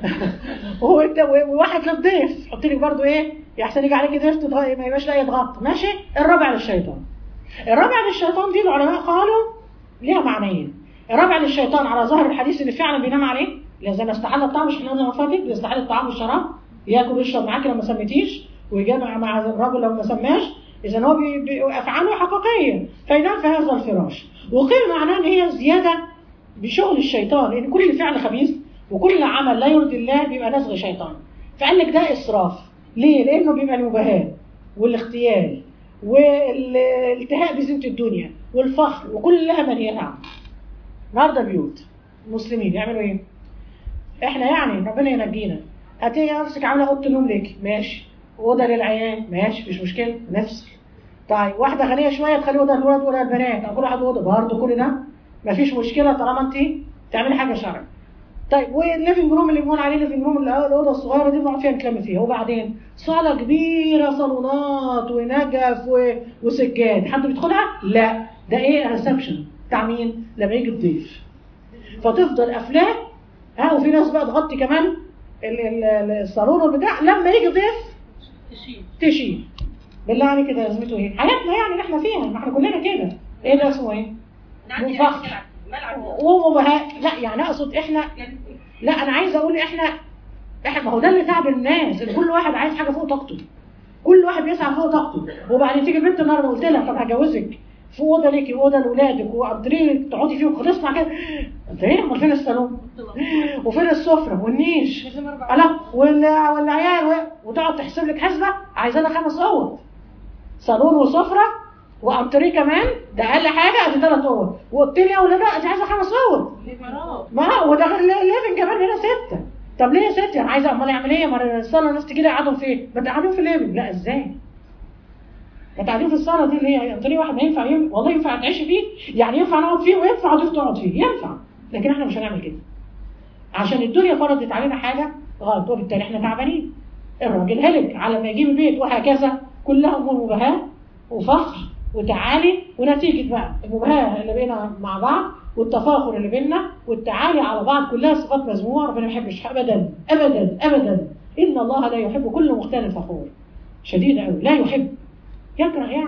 وانت وواحد للضيف حط لك برضه ايه يحسن يجي عليكي ضيف تتغ- ما يبقاش لا يتغطى ماشي الرابع للشيطان الرابع للشيطان دي العلماء قالوا ليها معنيين الرابع للشيطان على ظاهر الحديث اللي فعلا بينام عليه اللي زي ما استحل الطعام مش احنا قلنا المره اللي فاتت بيستحل الطعام والشراب ياكل ويشرب معاك لو ما سميتيش ويجامع مع الرجل لو ما سماش اذا هو بي- بي- افعاله حقيقيه فينام في هذا الفراش وقيل معناه ان هي زياده بشغل الشيطان لان كل فعل خبيث وكل عمل لا يرضي الله بيبقى نزغ شيطان فقال لك ده اسراف ليه؟ لانه بيبقى المباهاه والاغتيال والالتهاء بزينة الدنيا والفخر وكلها منهية عنه النهارده بيوت مسلمين يعملوا ايه؟ احنا يعني ربنا ينجينا هتيجي نفسك عامله اوضه نوم ليك ماشي اوضه للعيال ماشي مش مشكله نفصل طيب واحده غنيه شويه تخلي اوضه للولاد واوضه للبنات او كل واحد اوضه برضه كل ده مفيش مشكله طالما انت تعملي حاجه شرعيه طيب والليفنج روم اللي بنقول عليه الليفنج روم اللي- الاوضه الصغيره دي بنقعد فيها نتكلم فيها وبعدين صاله كبيره صالونات ونجف و... وسجاد حد بيدخلها؟ لا ده ايه ريسبشن بتاع مين؟ لما يجي الضيف فتفضل افلام ها وفي ناس بقى تغطي كمان ال- ال- ال- الصالون والبتاع لما يجي ضيف تشيل تشيل بالله عليك كده لازمته ايه؟ حياتنا يعني اللي احنا فيها ما احنا كلنا كده ايه ده اسمه ايه؟ نعدي منفخ. على ملعب ومبهاء لا يعني اقصد احنا لا انا عايزه اقول احنا احنا ما هو ده اللي تعب الناس ان كل واحد عايز حاجه فوق طاقته كل واحد بيسعى فوق طاقته وبعدين تيجي البنت النهارده قلت لها طب هجوزك في اوضه ليكي واوضه لاولادك وقدرين تقعدي فيه وخلصنا كده انت ايه امال فين الصالون وفين السفره والنيش لازم اربع لا وال- والعيال و- وتقعد تحسب لك حسبه عايزه لها خمس اوض صالون وسفره وانتريه كمان ده اقل حاجه ادي ثلاث اوض وقلت لي يا ولاد انت عايزه خمس اوض ليفرات ما هو ده غير الليفنج كمان هنا ستة طب ليه يا ستي انا عايزه امال اعمل ايه ما الصلاه الناس تجي لي قعدوا فين ما تقعدوا في الليل لا ازاي ما تقعدوا في الصاله دي اللي هي انت ليه واحد ما ينفع يم... والله ينفع تعيش فيه يعني ينفع نقعد فيه وينفع ضيف تقعد فيه ينفع لكن احنا مش هنعمل كده عشان الدنيا فرضت علينا حاجه غلط وبالتالي احنا تعبانين الراجل هلك على ما يجيب البيت وهكذا كلها امور مباهاه وفخر وتعالي ونتيجه بقى المباهاه اللي بينا مع بعض والتفاخر اللي بينا والتعالي على بعض كلها صفات مذمومه ربنا ما يحبش ابدا ابدا ابدا ان الله لا يحب كل مختال فخور شديد قوي لا يحب يكره يعني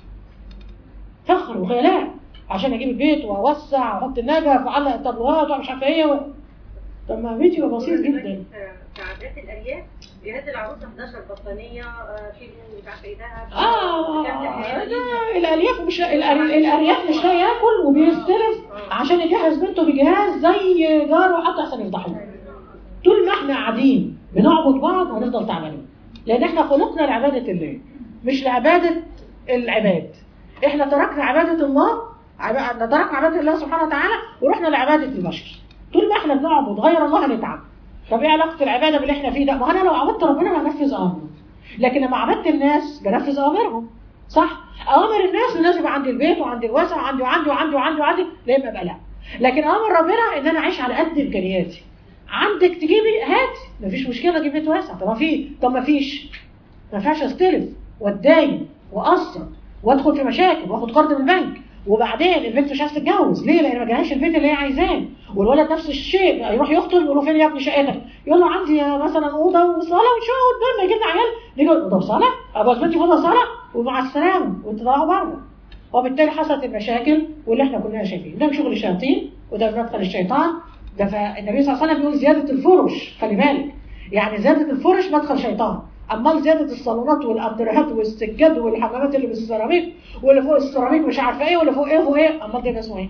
فخر وغلاء عشان اجيب البيت واوسع واحط النجف واعلق الطبلات ومش عارفه ايه و... طب ما فيديو بسيط جدا في عادات الارياف جهاز العروسه 11 بطانيه آه، في مش عارفه ايه دهب اه كام ده الارياف مش الأري- الارياف مش لاقي ياكل وبيستلف عشان يجهز بنته بجهاز زي جاره حتى عشان يفضحوه طول ما احنا قاعدين بنعبد بعض هنفضل تعبانين لان احنا خلقنا لعباده الله مش لعباده العباد احنا تركنا عباده الله عب- تركنا عباده الله سبحانه وتعالى ورحنا لعباده البشر طول ما احنا بنعبد غير الله هنتعب طب ايه علاقه العباده باللي احنا فيه ده ما انا لو عبدت ربنا هنفذ امره لكن لما عبدت الناس بنفذ اوامرهم صح اوامر الناس الناس يبقى عندي البيت وعندي الوسع وعندي وعندي وعندي وعندي وعندي لا يبقى بقى لا لكن اوامر ربنا ان انا اعيش على قد امكانياتي عندك تجيبي هاتي مفيش مشكله اجيب بيت واسع طب ما في طب ما فيش ما ينفعش استلف واتداين واقسط وادخل في مشاكل واخد قرض من البنك وبعدين البنت مش عايزه تتجوز ليه؟ لان ما جالهاش البيت اللي هي عايزاه والولد نفس الشيء يروح يخطب يقول له فين يا ابني شقتك؟ يقول له عندي مثلا اوضه وصاله وشقه قدامنا يجيب لنا عيال نيجي اوضه وصاله ابقى بنتي في اوضه وصاله ومع السلامه وانتوا طلعوا بره وبالتالي حصلت المشاكل واللي احنا كلنا شايفين ده شغل الشياطين وده مدخل الشيطان ده فالنبي صلى الله عليه وسلم بيقول زياده الفرش خلي بالك يعني زياده الفرش مدخل شيطان امال زياده الصالونات والاندرهات والسجاد والحمامات اللي بالسيراميك واللي فوق السيراميك مش عارفه ايه واللي فوق ايه فوق ايه امال ده اسمه ايه؟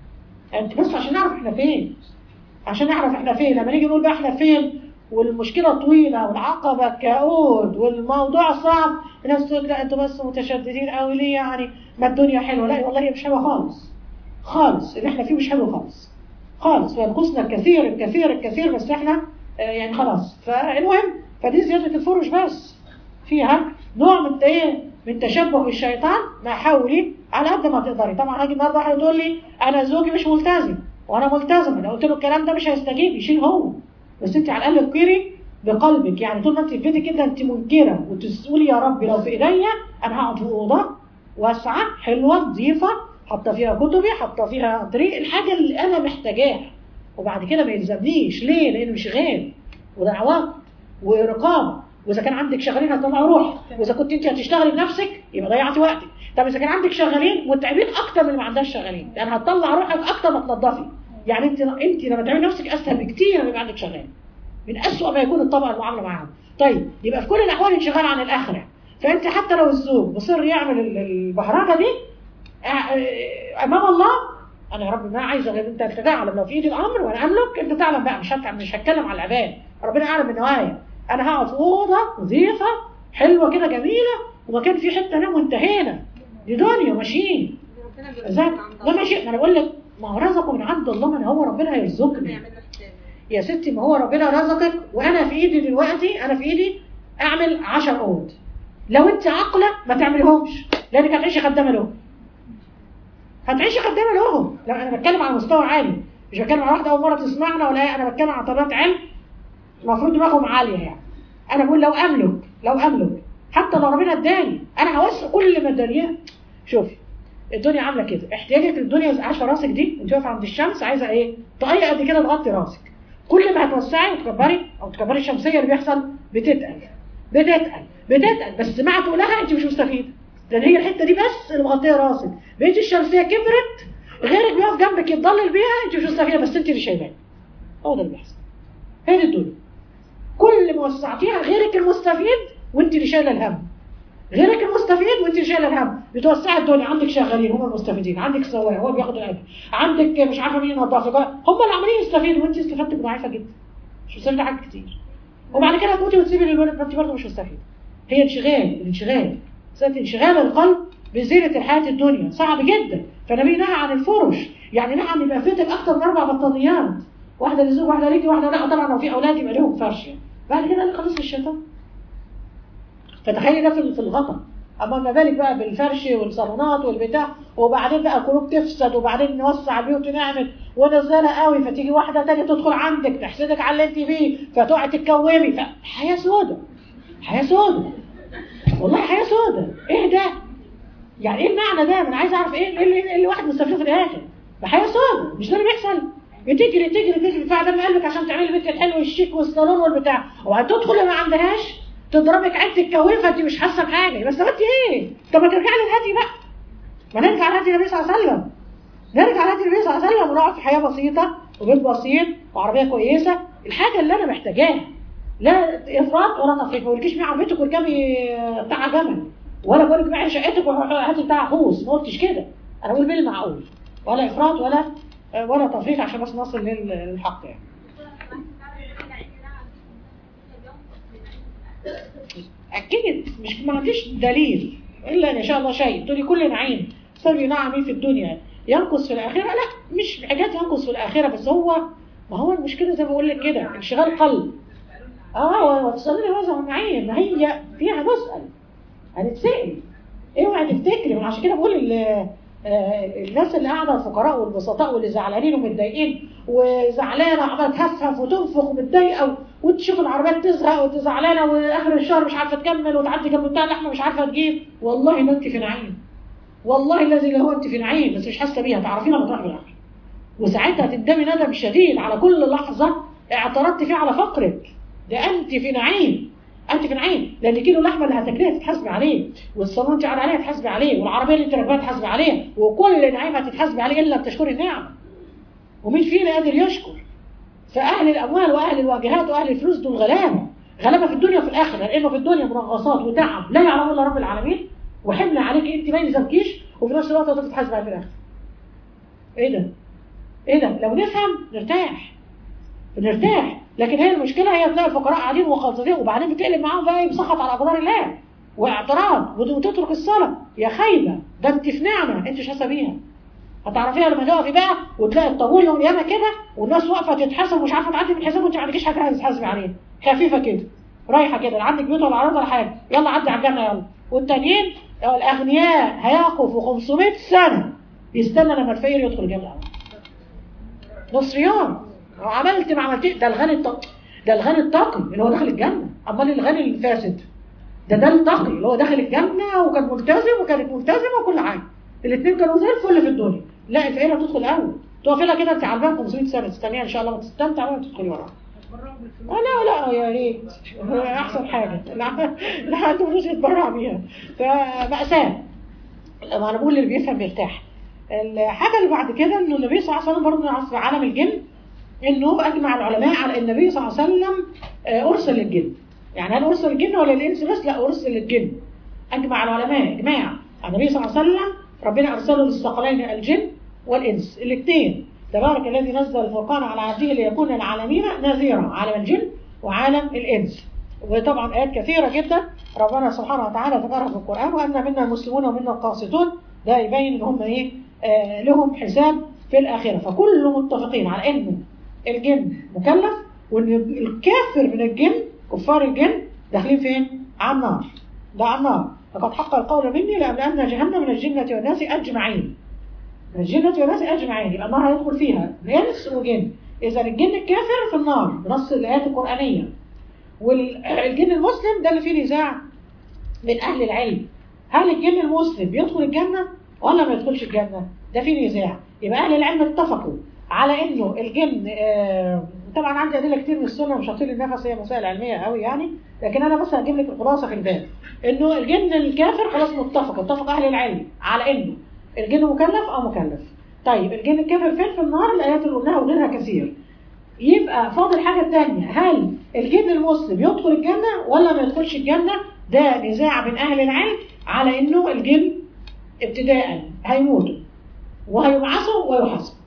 انت بس عشان نعرف احنا فين عشان نعرف احنا فين لما نيجي نقول بقى احنا فين والمشكله طويله والعقبه كؤود والموضوع صعب الناس تقول لا انتوا بس متشددين قوي ليه يعني ما الدنيا حلوه لا والله هي مش حلوه خالص خالص اللي احنا فيه مش حلو خالص خالص وينقصنا الكثير الكثير الكثير بس احنا آه، يعني خلاص فالمهم فدي زياده الفرش بس فيها نوع من ايه من تشبه بالشيطان ما حاولي على قد ما تقدري طبعا هاجي النهارده واحد يقول لي انا زوجي مش ملتزم وانا ملتزمه لو قلت له الكلام ده مش هيستجيب يشيل هو بس انت على الاقل تقيري بقلبك يعني طول ما انت في بيتك كده انت منكره وتقولي يا رب لو في ايديا انا هقعد في اوضه واسعه حلوه نظيفه حاطه فيها كتبي حاطه فيها طريق الحاجه اللي انا محتاجاها وبعد كده ما يلزمنيش ليه؟ لانه مش غالي وده عواقب ورقابه واذا كان عندك شغالين هتطلعوا روح واذا كنت انت هتشتغلي بنفسك يبقى ضيعتي وقتك طب اذا كان عندك شغالين متعبين اكتر من اللي ما عندهاش شغالين يعني هتطلع روحك اكتر ما تنضفي يعني انت انت لما تعملي نفسك اسهل بكتير لما يبقى عندك شغال من اسوء ما يكون الطبقه المعامله معاهم طيب يبقى في كل الاحوال انشغال عن الاخره فانت حتى لو الزوج مصر يعمل ال- البهرجه دي آه، امام الله انا يا رب ما عايزه غير انت انت تعلم لو في ايدي الامر وانا املك انت تعلم بقى مش هتكلم مش هتكلم على العباد ربنا اعلم النوايا انا هقعد في اوضه نظيفه حلوه كده جميله ومكان فيه حته انام وانتهينا دي دنيا ماشيين ربنا ازاي بيرزقنا عند ده الله. ماشي ما انا بقول لك ما هو رزقه من عند الله من هو ربنا ربنا هيرزقني يعمل لنا حساب يا ستي ما هو ربنا رزقك وانا في ايدي دلوقتي انا في ايدي اعمل 10 اوض لو انت عاقله ما تعمليهمش لانك هتعيشي خدامه لهم هتعيشي خدامه لهم لا انا بتكلم على مستوى عالي مش بتكلم على واحده اول مره تسمعنا ولا انا بتكلم على طلبات علم المفروض دماغهم عاليه يعني انا بقول لو املك لو املك حتى لو ربنا اداني انا هوسع كل ما الدنيا شوفي الدنيا عامله كده احتياجك للدنيا عارفه راسك دي وانت واقفه عند الشمس عايزه ايه طاقيه قد كده تغطي راسك كل ما هتوسعي وتكبري او تكبري الشمسيه اللي بيحصل بتتقل بتتقل بتتقل بس مع تقولها انت مش مستفيده لان هي الحته دي بس اللي مغطيه راسك بقيت الشمسيه كبرت غيرك بيقف جنبك يتضلل بيها انت مش مستفيده بس انت اللي شايفاها هو ده اللي بيحصل هي دي الدنيا كل ما وسعتيها غيرك المستفيد وانت اللي شايله الهم غيرك المستفيد وانت اللي شايله الهم بتوسعي الدنيا عندك شغالين هم المستفيدين عندك سواق هو بياخد الاجر عندك مش عارفه مين ينظف بقى هم اللي عمالين يستفيدوا وانت استفادتك ضعيفه جدا مش مستفيده حاجه كتير وبعد كده تموتي وتسيبي للولد ما انت برضه مش مستفيده هي انشغال الانشغال سنة انشغال القلب بزينة الحياة الدنيا صعب جدا فالنبي نهى عن الفرش يعني نهى عن يبقى فيتك أكتر من أربع بطانيات واحده للزوج واحده ليكي واحده لا طبعا لو في اولاد يبقى لهم فرش يعني. بعد كده قال لي خلاص الشيطان فتخيلي ده في في الغطا اما ما بالك بقى بالفرش والصالونات والبتاع وبعدين بقى القلوب تفسد وبعدين نوسع البيوت نعمل ونزلها قوي فتيجي واحده تانية تدخل عندك تحسدك على اللي انت فيه فتقعد تتكومي حياه سودة حياه سودة والله حياه سودة ايه ده؟ يعني ايه المعنى ده؟ انا عايز اعرف ايه اللي, اللي الواحد مستفيد في الاخر ده حياه سودة مش ده اللي بيحصل بتجري تجري تجري تدفع دم قلبك عشان تعملي البيت الحلو والشيك والصالون والبتاع وهتدخل ما عندهاش تضربك عين تتكومي فانت مش حاسه بحاجه بس استفدتي ايه؟ طب ما ترجعي للهدي بقى ما نرجع لهدي النبي صلى الله عليه وسلم نرجع لهدي النبي صلى الله عليه وسلم ونقعد في حياه بسيطه وبيت بسيط وعربيه كويسه الحاجه اللي انا محتاجاها لا افراط ولا تفريط ما بقولكيش بيع عربيتك واركبي بتاع جمل ولا بقولك بيع شقتك وهاتي بتاع خوص ما قلتش كده انا بقول بالمعقول ولا افراط ولا ولا تفريط عشان بس نصل للحق يعني اكيد مش ما فيش دليل الا ان شاء الله شيء تقولي كل نعيم سبي نعم في الدنيا ينقص في الاخره لا مش حاجات ينقص في الاخره بس هو ما هو المشكله زي ما بقول لك كده انشغال قلب اه وتصلي هذا النعيم ما هي فيها نسال هنتسال اوعي تفتكري عشان كده بقول الناس اللي قاعده الفقراء والبسطاء واللي زعلانين ومتضايقين وزعلانه وعماله تهفهف وتنفخ ومتضايقه وتشوف العربيات تزهق وتزعلانه واخر الشهر مش عارفه تكمل وتعدي جنب بتاع اللحمه مش عارفه تجيب والله ما انت في نعيم والله الذي لا هو انت في نعيم بس مش حاسه بيها تعرفينها لما تروحي بالاخر وساعتها تندمي ندم شديد على كل لحظه اعترضت فيها على فقرك ده انت في نعيم انت في نعيم لان كيلو اللحمه اللي هتاكليها تتحاسبي عليه والصالون انت قاعده عليها تحاسبي عليه والعربيه اللي انت راكباها تحاسبي عليها وكل نعيم هتتحاسبي عليه الا بتشكري النعمه ومين فينا قادر يشكر فاهل الاموال واهل الواجهات واهل الفلوس دول غلابه غلابه في الدنيا وفي الاخره لانه في الدنيا منغصات وتعب لا يعلم الا رب العالمين وحمل عليك انت ما يلزمكيش وفي نفس الوقت هتفضل تحاسبي عليه في الاخر ايه ده ايه ده لو نفهم نرتاح نرتاح لكن هي المشكله هي تلاقي الفقراء قاعدين وخاصين وبعدين بتقلب معاهم بقى بسخط على اقدار الله واعتراض وتترك الصلاه يا خايبه ده انت في نعمه انت مش حاسه بيها هتعرفيها لما تقفي بقى وتلاقي الطابور يوم ياما كده والناس واقفه تتحاسب ومش عارفه تعدي من الحساب وانت ما عندكيش حاجه تتحاسبي عليها خفيفه كده رايحه كده لا عندك بيوت ولا عرض ولا حاجه يلا عدي على الجنه يلا والتانيين الاغنياء هيقفوا 500 سنه يستنى لما الفقير يدخل الجنه نص يوم وعملت ما عملتش ده الغني التقي ده الغني التقي اللي هو داخل الجنه امال الغني الفاسد ده ده التقي اللي هو داخل الجنه وكان ملتزم وكانت ملتزمه وكل حاجه الاثنين كانوا زي الفل في الدنيا لا الفقيره تدخل اول تقفي لها كده انت عالبان 500 سنه تستنيها ان شاء الله وتستمتع ولا تدخلي وراها لا لا يا ريت احسن حاجه لا لا عنده فلوس يتبرع بيها فمأساة ما انا بقول اللي بيفهم بيرتاح الحاجه اللي بعد كده انه النبي صلى الله عليه وسلم برضه في عالم الجن انه اجمع العلماء على ان النبي صلى الله عليه وسلم ارسل للجن يعني هل ارسل للجن ولا للانس بس لا ارسل للجن اجمع العلماء اجماع النبي صلى الله عليه وسلم ربنا ارسله للثقلين الجن والانس الاثنين تبارك الذي نزل الفرقان على عبده ليكون للعالمين نذيرا عالم الجن وعالم الانس وطبعا ايات كثيره جدا ربنا سبحانه وتعالى ذكرها في القران وان منا المسلمون ومنا القاسطون ده يبين ان هم ايه آه لهم حساب في الاخره فكل متفقين على انه الجن مكلف وان الكافر من الجن كفار الجن داخلين فين؟ على النار ده على النار لقد حق القول مني لأملأن جهنم من الجنة والناس أجمعين من الجنة والناس أجمعين يبقى النار هيدخل فيها إنس وجن إذا الجن الكافر في النار بنص الآيات القرآنية والجن المسلم ده اللي فيه نزاع من أهل العلم هل الجن المسلم بيدخل الجنة ولا ما يدخلش الجنة؟ ده فيه نزاع يبقى أهل العلم اتفقوا على انه الجن آه طبعا عندي ادله كتير من السنه مش هطيل النفس هي مسائل علميه قوي يعني لكن انا بس هجيب لك الخلاصه في الباب انه الجن الكافر خلاص متفق اتفق اهل العلم على انه الجن مكلف او مكلف طيب الجن الكافر فين في النار الايات اللي قلناها وغيرها كثير يبقى فاضل حاجه ثانيه هل الجن المسلم يدخل الجنه ولا ما يدخلش الجنه ده نزاع بين اهل العلم على انه الجن ابتداء هيموتوا وهيبعثوا ويحاسبوا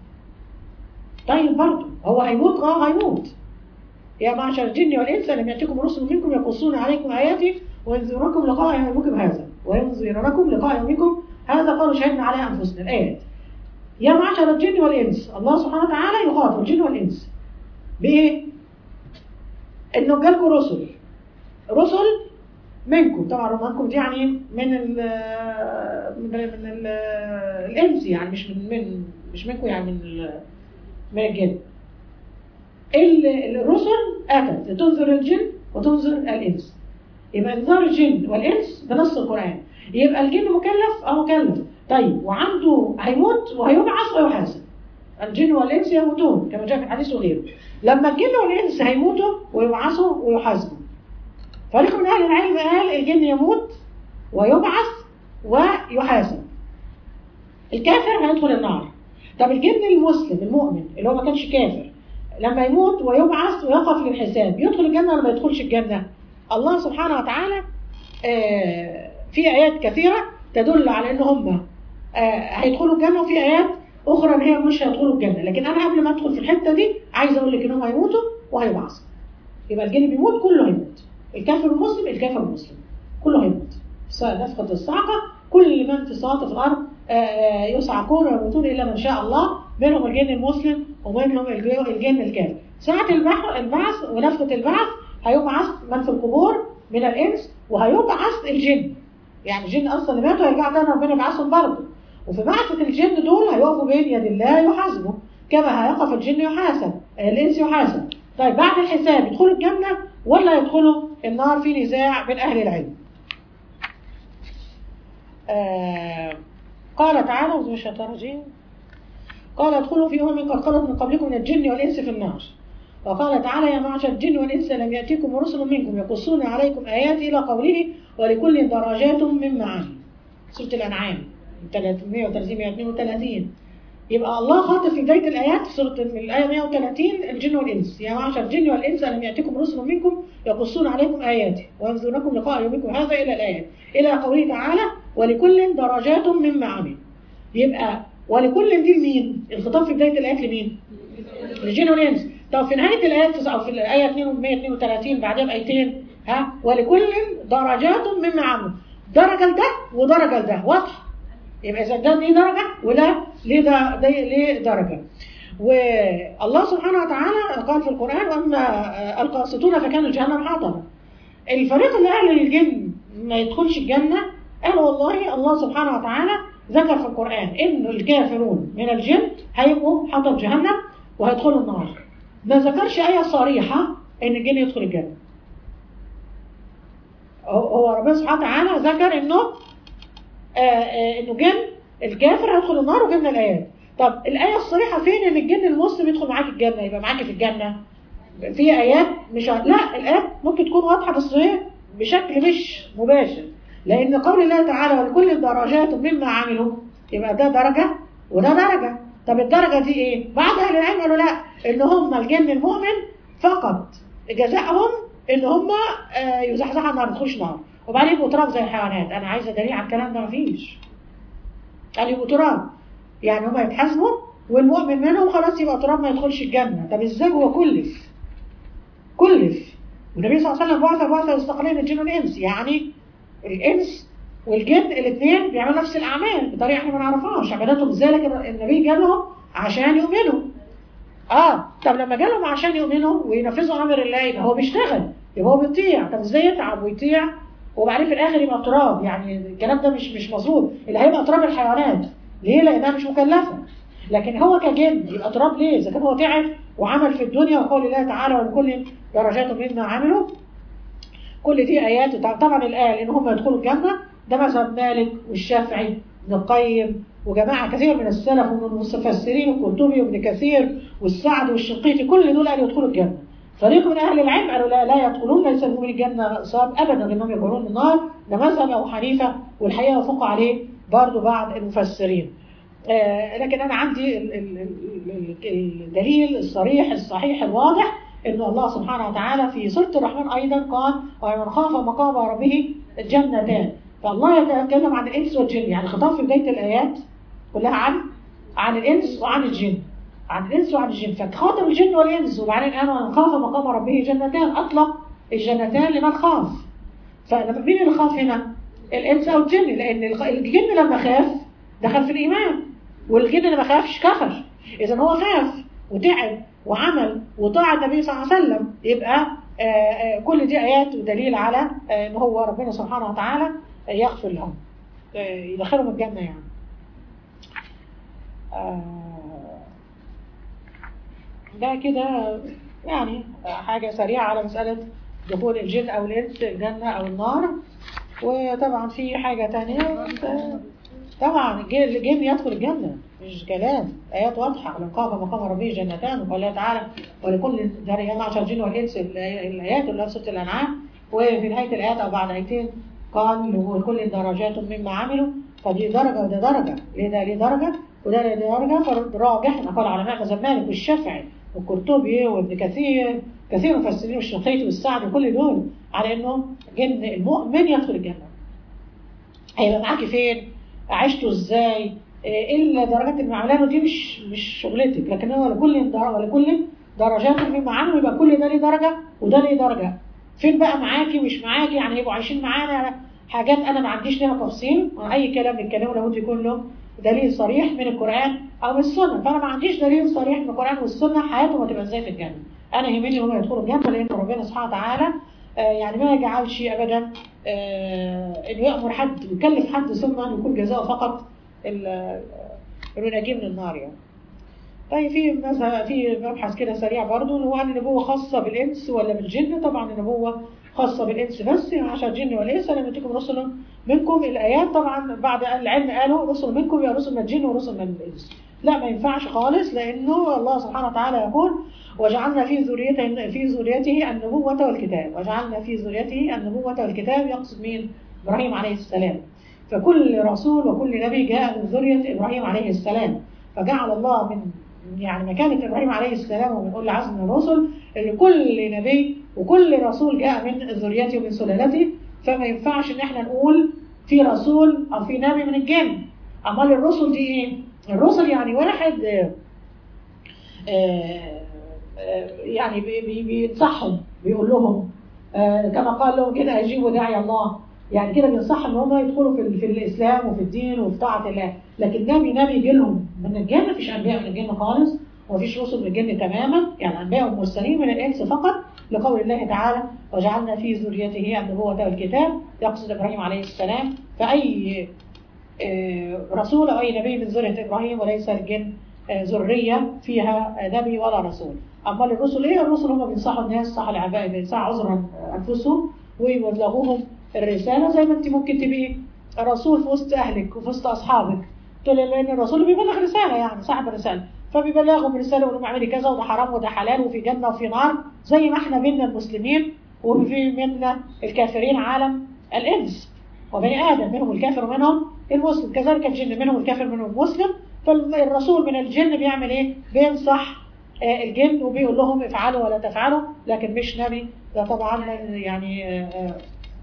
طيب برضه هو هيموت اه هيموت يا معشر الجن والانس لم ياتكم رسل منكم يقصون عليكم اياتي وينذرونكم لقاء يومكم هذا وينذرونكم لقاء يومكم هذا قالوا شهدنا على انفسنا الايات يا معشر الجن والانس الله سبحانه وتعالى يخاطب الجن والانس بايه؟ انه جالكم رسل رسل منكم طبعا منكم دي يعني من ال من ال من ال الانس يعني مش من من مش منكم يعني من ال- من الجن ال- الرسل اتت لتنذر الجن وتنذر الانس يبقى انذار الجن والانس بنص القران يبقى الجن مكلف اه مكلف طيب وعنده هيموت وهيبعث ويحاسب الجن والانس يموتون كما جاء في الحديث وغيره لما الجن والانس هيموتوا ويبعثوا ويحاسبوا فريق من اهل العلم قال الجن يموت ويبعث ويحاسب الكافر هيدخل النار طب الجن المسلم المؤمن اللي هو ما كانش كافر لما يموت ويبعث ويقف للحساب يدخل الجنه ولا ما يدخلش الجنه الله سبحانه وتعالى آه، في ايات كثيره تدل على ان هم آه، هيدخلوا الجنه وفي ايات اخرى ان هي مش هيدخلوا الجنه لكن انا قبل ما ادخل في الحته دي عايز اقول لك ان هم هيموتوا وهيبعثوا يبقى الجن بيموت كله هيموت الكافر المسلم الكافر المسلم كله هيموت سواء نفخة الصعقة كل من في السماوات في الأرض آه، آه، يصعقون ويموتون إلا من شاء الله منهم الجن المسلم ومنهم الج- الجن الكافر ساعة البح- البعث ونفخة البعث هيبعث من في القبور من الإنس وهيبعث الجن يعني الجن أصلا اللي ماتوا هيرجعوا تاني ربنا يبعثهم برضه وفي بعثة الجن دول هيقفوا بين يد الله يحاسبوا كما هيقف الجن يحاسب آه، الإنس يحاسب طيب بعد الحساب يدخلوا الجنة ولا يدخلوا النار في نزاع بين أهل العلم آه قال تعالى أعوذ بالله من الشيطان الرجيم قال ادخلوا في أمم قد خلت من قبلكم من الجن والإنس في النار وقال تعالى يا معشر الجن والإنس لم يأتيكم رسل منكم يقصون عليكم آياتي إلى قوله ولكل درجات مما عملوا سورة الأنعام 130 132 يبقى الله خاطب في بداية الآيات في سورة الآية 130 الجن والإنس يا معشر الجن والإنس ألم يأتيكم رسل منكم يقصون عليكم آياتي وينذرونكم لقاء يومكم هذا إلى الآيات إلى قوله تعالى ولكل درجات مما عمل يبقى ولكل دي لمين؟ الخطاب في بداية الآيات لمين؟ للجن والإنس طب في نهاية الآيات أو في الآية 232 بعدها بآيتين ها ولكل درجات مما عملوا درجة لده ودرجة لده واضح يبقى إذا ده ليه درجة ولا ليه ده ده ليه درجة والله سبحانه وتعالى قال في القرآن وأما القاسطون فكانوا جهنم حطبا الفريق اللي أهل الجن ما يدخلش الجنة قال والله الله سبحانه وتعالى ذكر في القرآن إن الكافرون من الجن هيبقوا حطب جهنم وهيدخلوا النار ما ذكرش آية صريحة إن الجن يدخل الجنة هو هو ربنا سبحانه وتعالى ذكر إنه آه آه إنه جن الكافر هيدخل النار وجبنا الآيات طب الآية الصريحة فين إن الجن المسلم يدخل معاك الجنة يبقى معاك في الجنة في آيات مش لا الآيات ممكن تكون واضحة بس هي بشكل مش مباشر لأن قول الله تعالى ولكل درجات مما عملوا يبقى ده درجة وده درجة طب الدرجة دي إيه؟ بعض أهل العلم قالوا لا إن هم الجن المؤمن فقط جزاءهم إن هم آه، يزحزحوا عن النار ما يدخلوش نار وبعدين يبقوا تراب زي الحيوانات أنا عايزة دليل على الكلام ده مفيش قال يبقوا تراب يعني هم يتحاسبوا والمؤمن منهم خلاص يبقى تراب ما يدخلش الجنة طب ازاي هو كلف كلف والنبي صلى الله عليه وسلم بعث بعث يستقلين الجن والانس يعني الانس والجن الاثنين بيعملوا نفس الاعمال بطريقه احنا ما نعرفهاش عباداتهم ازاي لكن النبي جالهم عشان يؤمنوا اه طب لما جالهم عشان يؤمنوا وينفذوا امر الله يبقى هو بيشتغل يبقى هو بيطيع طب ازاي يتعب ويطيع وبعدين في الاخر يبقى تراب يعني الكلام ده مش مش مظبوط اللي هيبقى تراب الحيوانات ليه لانها مش مكلفه لكن هو كجن يبقى تراب ليه اذا كان هو تعب وعمل في الدنيا وقول الله تعالى ولكل درجات مما عملوا كل دي ايات طبعا الايه ان هم يدخلوا الجنه ده مذهب مالك والشافعي ابن القيم وجماعه كثير من السلف ومن المفسرين القرطبي وابن كثير والسعد والشنقيطي كل دول قالوا يدخلوا الجنه فريق من اهل العلم قالوا لا لا يدخلون ليس لهم الجنه صاب ابدا انهم يدخلون النار ده مذهب ابو حنيفه والحقيقه وافقوا عليه برضه بعض المفسرين آه لكن انا عندي ال- ال- ال- ال- الدليل الصريح الصحيح الواضح ان الله سبحانه وتعالى في سوره الرحمن ايضا قال ومن خاف مقام ربه جنتان فالله يتكلم عن الانس والجن يعني خطاب في بدايه الايات كلها عن عن الانس وعن الجن عن الانس وعن الجن فخاطب الجن والانس وبعدين قال ومن خاف مقام ربه جنتان اطلق الجنتان لمن خاف فلما مين اللي خاف هنا؟ الانس او الجن لان الخ- الجن لما خاف دخل في الايمان والجن اللي ما خافش كفر اذا هو خاف وتعب وعمل وطاع النبي صلى الله عليه وسلم يبقى آه، آه، كل دي ايات ودليل على آه، ان هو ربنا سبحانه وتعالى آه، يغفر لهم آه، يدخلهم الجنه يعني آه، ده كده يعني حاجة سريعة على مسألة دخول الجن أو الإنس الجنة أو النار وطبعا في حاجة تانية طبعا الج- الجن يدخل الجنة مش كلام آيات واضحة من قام مقام ربه جنتان وقال الله تعالى ولكل دار يا معشر الجن والإنس الآي- الآيات اللي في سورة الأنعام وفي نهاية الآيات أو بعد آيتين قال ولكل درجات مما عملوا فدي درجة وده درجة ليه ده ليه درجة وده ليه درجة فراجح نقل علماء مذهب مالك والشافعي والقرطبي وابن كثير كثير من المفسرين والشنقيطي والسعدي كل دول على انه جن المؤمن يدخل الجنة هيبقى معاكي فين عشتوا ازاي ايه الا درجات اللي عاملينه دي مش مش شغلتك لكن هو لكل در- ولكل درجات مما عملوا يبقى كل ده ليه درجه وده ليه درجه فين بقى معاكي ومش معاكي يعني يبقوا عايشين معانا حاجات انا ما عنديش ليها تفصيل اي كلام نتكلمه لابد يكون له دليل صريح من القران او من السنه فانا ما عنديش دليل صريح من القران والسنه حياتهم هتبقى ازاي في الجنه انا يهمني هم يدخلوا الجنه لان ربنا سبحانه وتعالى آه، يعني ما يجعلش ابدا آه، انه يامر حد ويكلف حد ثم أن يكون جزاؤه فقط ال- انه ينجيه من النار يعني. طيب في مثلا في مبحث كده سريع برضو اللي هو عن النبوه خاصه بالانس ولا بالجن طبعا النبوه خاصه بالانس بس يعني عشان الجن والانس لم يأتكم رسل منكم الايات طبعا بعد العلم قالوا رسل منكم يا رسل من الجن ورسل من الانس لا ما ينفعش خالص لانه الله سبحانه وتعالى يقول وجعلنا في ذريته في ذريته النبوة والكتاب وجعلنا في ذريته النبوة والكتاب يقصد مين إبراهيم عليه السلام فكل رسول وكل نبي جاء من ذرية إبراهيم عليه السلام فجعل الله من يعني مكانة إبراهيم عليه السلام ومن أولي عزم من الرسل إن كل نبي وكل رسول جاء من ذريته ومن سلالته فما ينفعش إن إحنا نقول في رسول أو في نبي من الجن أمال الرسل دي إيه؟ الرسل يعني واحد آه، آه، آه، يعني بي- بي- بينصحهم بيقول لهم آه، كما قال لهم كده اجيبوا داعي الله يعني كده بينصحهم ان هم يدخلوا في, في الاسلام وفي الدين وفي طاعه الله لكن نبي نبي يجي لهم من الجن مفيش انبياء من الجن خالص ومفيش رسل من الجن تماما يعني انبياء ومرسلين من الانس فقط لقول الله تعالى وجعلنا في ذريته النبوة والكتاب يقصد ابراهيم عليه السلام فاي آه، رسول او اي نبي من ذريه ابراهيم وليس الجن آه، ذريه فيها آه، نبي ولا رسول اما الرسل ايه الرسل هم بينصحوا الناس صح العباء بينصحوا عذرا انفسهم ويبلغوهم الرساله زي ما انت ممكن تبقي رسول في وسط اهلك وفي وسط اصحابك تقول لان الرسول بيبلغ رساله يعني صاحب رساله فبيبلغهم رساله ويقول لهم اعملي كذا وده حرام وده حلال وفي جنه وفي نار زي ما احنا بينا المسلمين وفي منا الكافرين عالم الانس وبني ادم منهم الكافر ومنهم المسلم كذلك الجن منهم الكافر منهم المسلم فالرسول من الجن بيعمل ايه بينصح آه، الجن وبيقول لهم افعلوا ولا تفعلوا لكن مش نبي ده طبعا يعني آه، آه،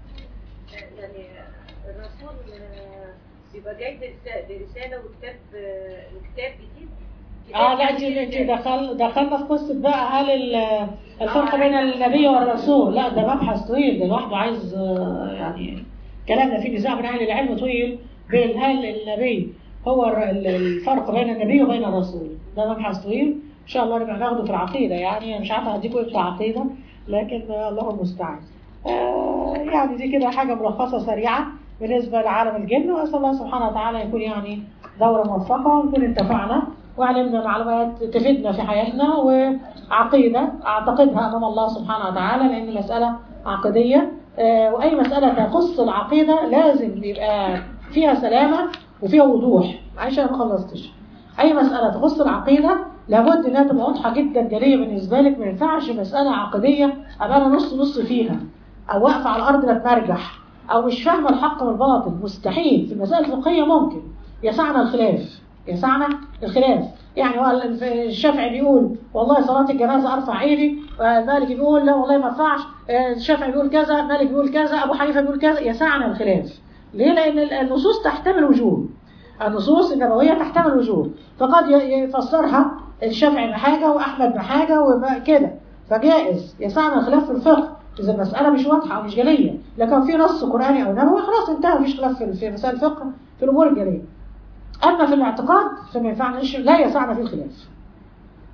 يعني الرسول آه، بيبقى جاي برسالة, برسالة وكتاب آه، وكتاب جديد كتاب اه لا جديد. انت انت دخل دخلنا في قصه بقى هل ال- الفرق بين النبي والرسول لا ده مبحث طويل ده لوحده عايز آه، يعني كلام ده فيه نزاع بين اهل العلم طويل بين هل النبي هو الر- ال- الفرق بين النبي وبين الرسول ده مبحث طويل ان شاء الله نبقى ناخده في العقيده يعني أنا مش عارفه هديكم ايه في العقيده لكن آه، الله المستعان آه، يعني دي كده حاجه ملخصه سريعه بالنسبه لعالم الجن واسال الله سبحانه وتعالى يكون يعني دوره موفقه ونكون انتفعنا وعلمنا معلومات تفيدنا في حياتنا وعقيدة أعتقدها أمام الله سبحانه وتعالى لأن المسألة عقدية آه، وأي مسألة تخص العقيدة لازم يبقى فيها سلامة وفيها وضوح معلش أنا ما خلصتش أي مسألة تخص العقيدة لابد إنها تبقى واضحة جدا جلية بالنسبة لك ما ينفعش مسألة عقدية أبقى أنا نص نص فيها أو واقفة على الأرض بتمرجح أو مش فاهمة الحق من الباطل مستحيل في المسائل الفقهية ممكن يسعنا الخلاف يسعنا الخلاف يعني هو الشافعي بيقول والله صلاة الجنازة أرفع إيدي مالك بيقول لا والله ما ينفعش الشافعي بيقول كذا مالك بيقول كذا أبو حنيفة بيقول كذا يسعنا الخلاف ليه؟ لأن النصوص تحتمل وجوه النصوص النبوية تحتمل وجوه فقد يفسرها الشافعي بحاجة وأحمد بحاجة وكده فجائز يسعنا الخلاف في الفقه إذا المسألة مش واضحة أو مش جلية لكن في نص قرآني أو نبوي خلاص انتهى مفيش خلاف في في مسائل الفقه في الأمور الجلية أما في الاعتقاد فما ينفعناش لا يسعنا في الخلاف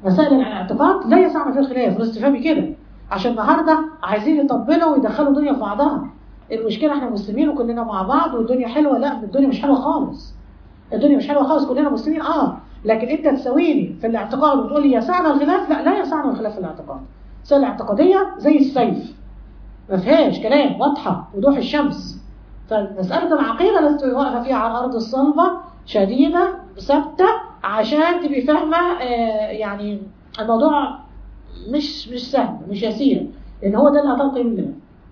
مسائل الاعتقاد لا يسعنا فيها الخلاف لازم تفهمي كده عشان النهارده عايزين يطبلوا ويدخلوا الدنيا في بعضها المشكله احنا مسلمين وكلنا مع بعض والدنيا حلوه لا الدنيا مش حلوه خالص الدنيا مش حلوه خالص كلنا مسلمين اه لكن انت تساويني في الاعتقاد وتقول لي يسعنا الخلاف لا لا يسعنا الخلاف في الاعتقاد المسائل الاعتقاديه زي السيف ما فيهاش كلام واضحه وضوح الشمس فمساله العقيده لازم تبقي واقفه فيها على الارض الصلبه شديده ثابته عشان تبقي فاهمه آه يعني الموضوع مش مش سهل مش يسير لان هو ده اللي هتلقي منه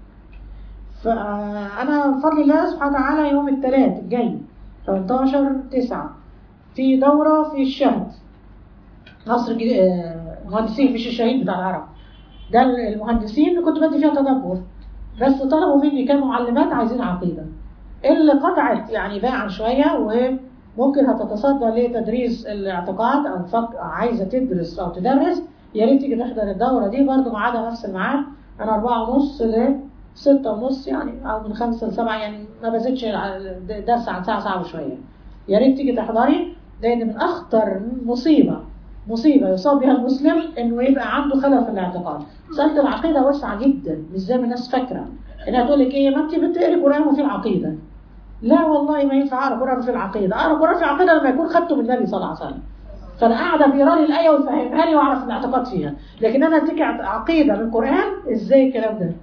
فانا بفضل الله سبحانه وتعالى يوم الثلاث الجاي 18 9 في دوره في الشهد مصر الجديد- آه، مهندسين مش الشهيد بتاع العرب ده المهندسين اللي كنت بدي فيها تدبر بس طلبوا مني كانوا معلمات عايزين عقيده اللي قطعت يعني باعا شويه وممكن هتتصدى لتدريس الاعتقاد او فك... عايزه تدرس او تدرس يا ريت تيجي تحضر الدوره دي برضه ميعادها نفس الميعاد من أربعة ونص ل ستة ونص يعني أو من خمسة لسبعة يعني ما بزيدش درس عن ساعة ساعة وشوية يا ريت تيجي تحضري لأن من أخطر مصيبة مصيبة يصاب بها المسلم إنه يبقى عنده خلل في الاعتقاد مسألة العقيدة واسعة جدا مش زي ما الناس فاكرة إنها تقول لك إيه ما أنت بتقري قرآن وفي العقيدة لا والله ما ينفع أقرأ قرآن في العقيدة أقرأ قرآن في العقيدة لما يكون خدته من النبي صلى الله عليه وسلم فانا قاعده بيقرا لي الايه ويفهمها لي واعرف الاعتقاد فيها لكن انا اديك عقيده من القران ازاي الكلام ده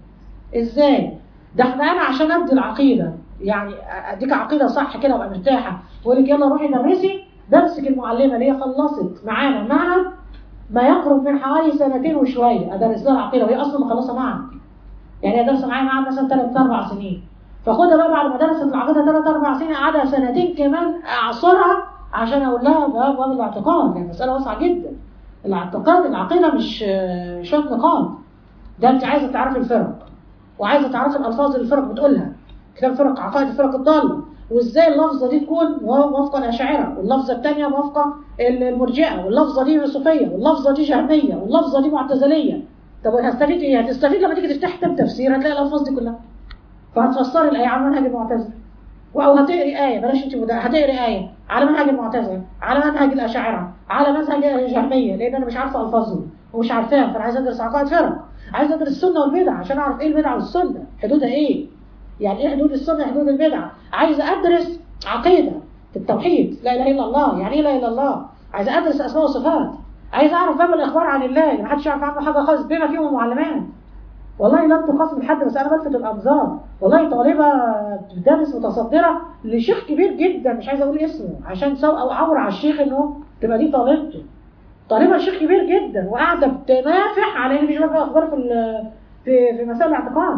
ازاي ده احنا انا عشان ابدي العقيده يعني اديك عقيده صح كده وابقى مرتاحه واقول لك يلا روحي درسي بمسك المعلمه اللي هي خلصت معانا معهد ما يقرب من حوالي سنتين وشويه ادرس لها العقيده وهي اصلا مخلصه معهد يعني هي دارسه معايا معهد مثلا ثلاث اربع سنين فاخدها بقى بعد ما درست العقيده ثلاث اربع سنين قعدها سنتين كمان اعصرها عشان اقول لها باب باب الاعتقاد يعني مساله واسعه جدا الاعتقاد العقيده مش آه، شويه نقاط ده انت عايزه تعرفي الفرق وعايزه تعرفي الالفاظ اللي الفرق بتقولها كتاب فرق عقائد الفرق الضاله وازاي اللفظه دي تكون موافقه الاشاعره واللفظه الثانيه موافقه المرجئه واللفظه دي صوفيه واللفظه دي جهميه واللفظه دي معتزليه طب هستفيد ايه؟ هتستفيد لما تيجي تفتح كتاب تفسير هتلاقي الالفاظ دي كلها فهتفسري الايه على منهج المعتزله او هتقري ايه بلاش انت مدى. هتقري ايه على منهج المعتزله على منهج الاشاعره على منهج الجهميه لان انا مش عارفه الفاظهم ومش عارفاهم فانا عايز ادرس عقائد فرق عايز ادرس السنه والبدع عشان اعرف ايه البدع والسنه حدودها ايه يعني ايه حدود السنه حدود البدع عايز ادرس عقيده التوحيد لا اله الا الله يعني ايه لا اله الا الله عايز ادرس اسماء وصفات عايز اعرف باب الاخبار عن الله اللي محدش يعرف عنه حاجه خالص بما فيهم المعلمات والله لم تخاصم حد بس انا بلفت الانظار والله طالبه بتدرس متصدره لشيخ كبير جدا مش عايزه اقول اسمه عشان سو او عور على الشيخ انه تبقى دي طالبته طالبه شيخ كبير جدا وقاعده بتنافح على ان مش بقى اخبار في ال- في في مسائل الاعتقاد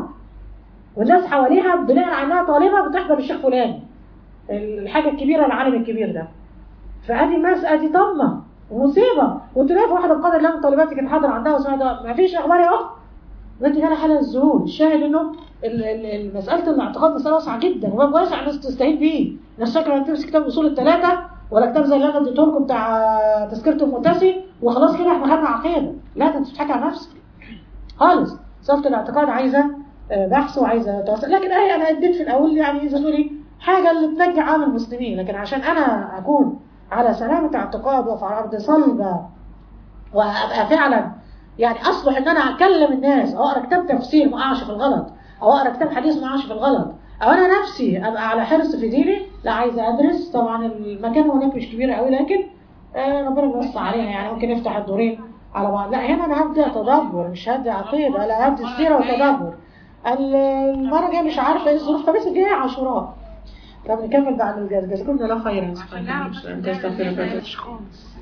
والناس حواليها بناء على انها طالبه بتحضر الشيخ فلان الحاجه الكبيره العالم الكبير ده فادي المسألة دي طمه ومصيبه وتلاقي في واحده قادر لها من طالباتي كانت حاضر عندها وسمعت ما فيش اخبار يا اخت وانت كان حاله الذهول الشاهد انه ال- ال- ال- مساله الاعتقاد مساله واسعه جدا وباب واسع الناس تستهين بيه الناس فاكره انك تمسك كتاب اصول الثلاثه ولا كتاب زي اللي انا اديته لكم بتاع تذكره المنتسي وخلاص كده احنا خدنا عقيده لا ده انت بتضحكي على نفسك خالص مساله الاعتقاد عايزه آه، بحث وعايزه توسع لكن اهي انا اديت في الاول يعني اذا تقولي حاجه اللي تنجي عام المسلمين لكن عشان انا اكون على سلامه اعتقاد وفي ارض صلبه وابقى فعلا يعني اصلح ان انا اكلم الناس او اقرا كتاب تفسير ما اقعش في الغلط او اقرا كتاب حديث ما اقعش في الغلط او انا نفسي ابقى على حرص في ديني لا عايزه ادرس طبعا المكان هناك مش كبير قوي لكن آه ربنا بيوسع علينا يعني ممكن نفتح الدورين على بعض لا هنا انا هبدا تدبر مش هبدا عقيده لا هبدا السيره وتدبر ال- المره الجايه مش عارفه ايه الظروف فبس الجايه عاشوراء طب نكمل بعد الجاز جزاكم الله خيرا عشان نعرف استغفر الله مش خالص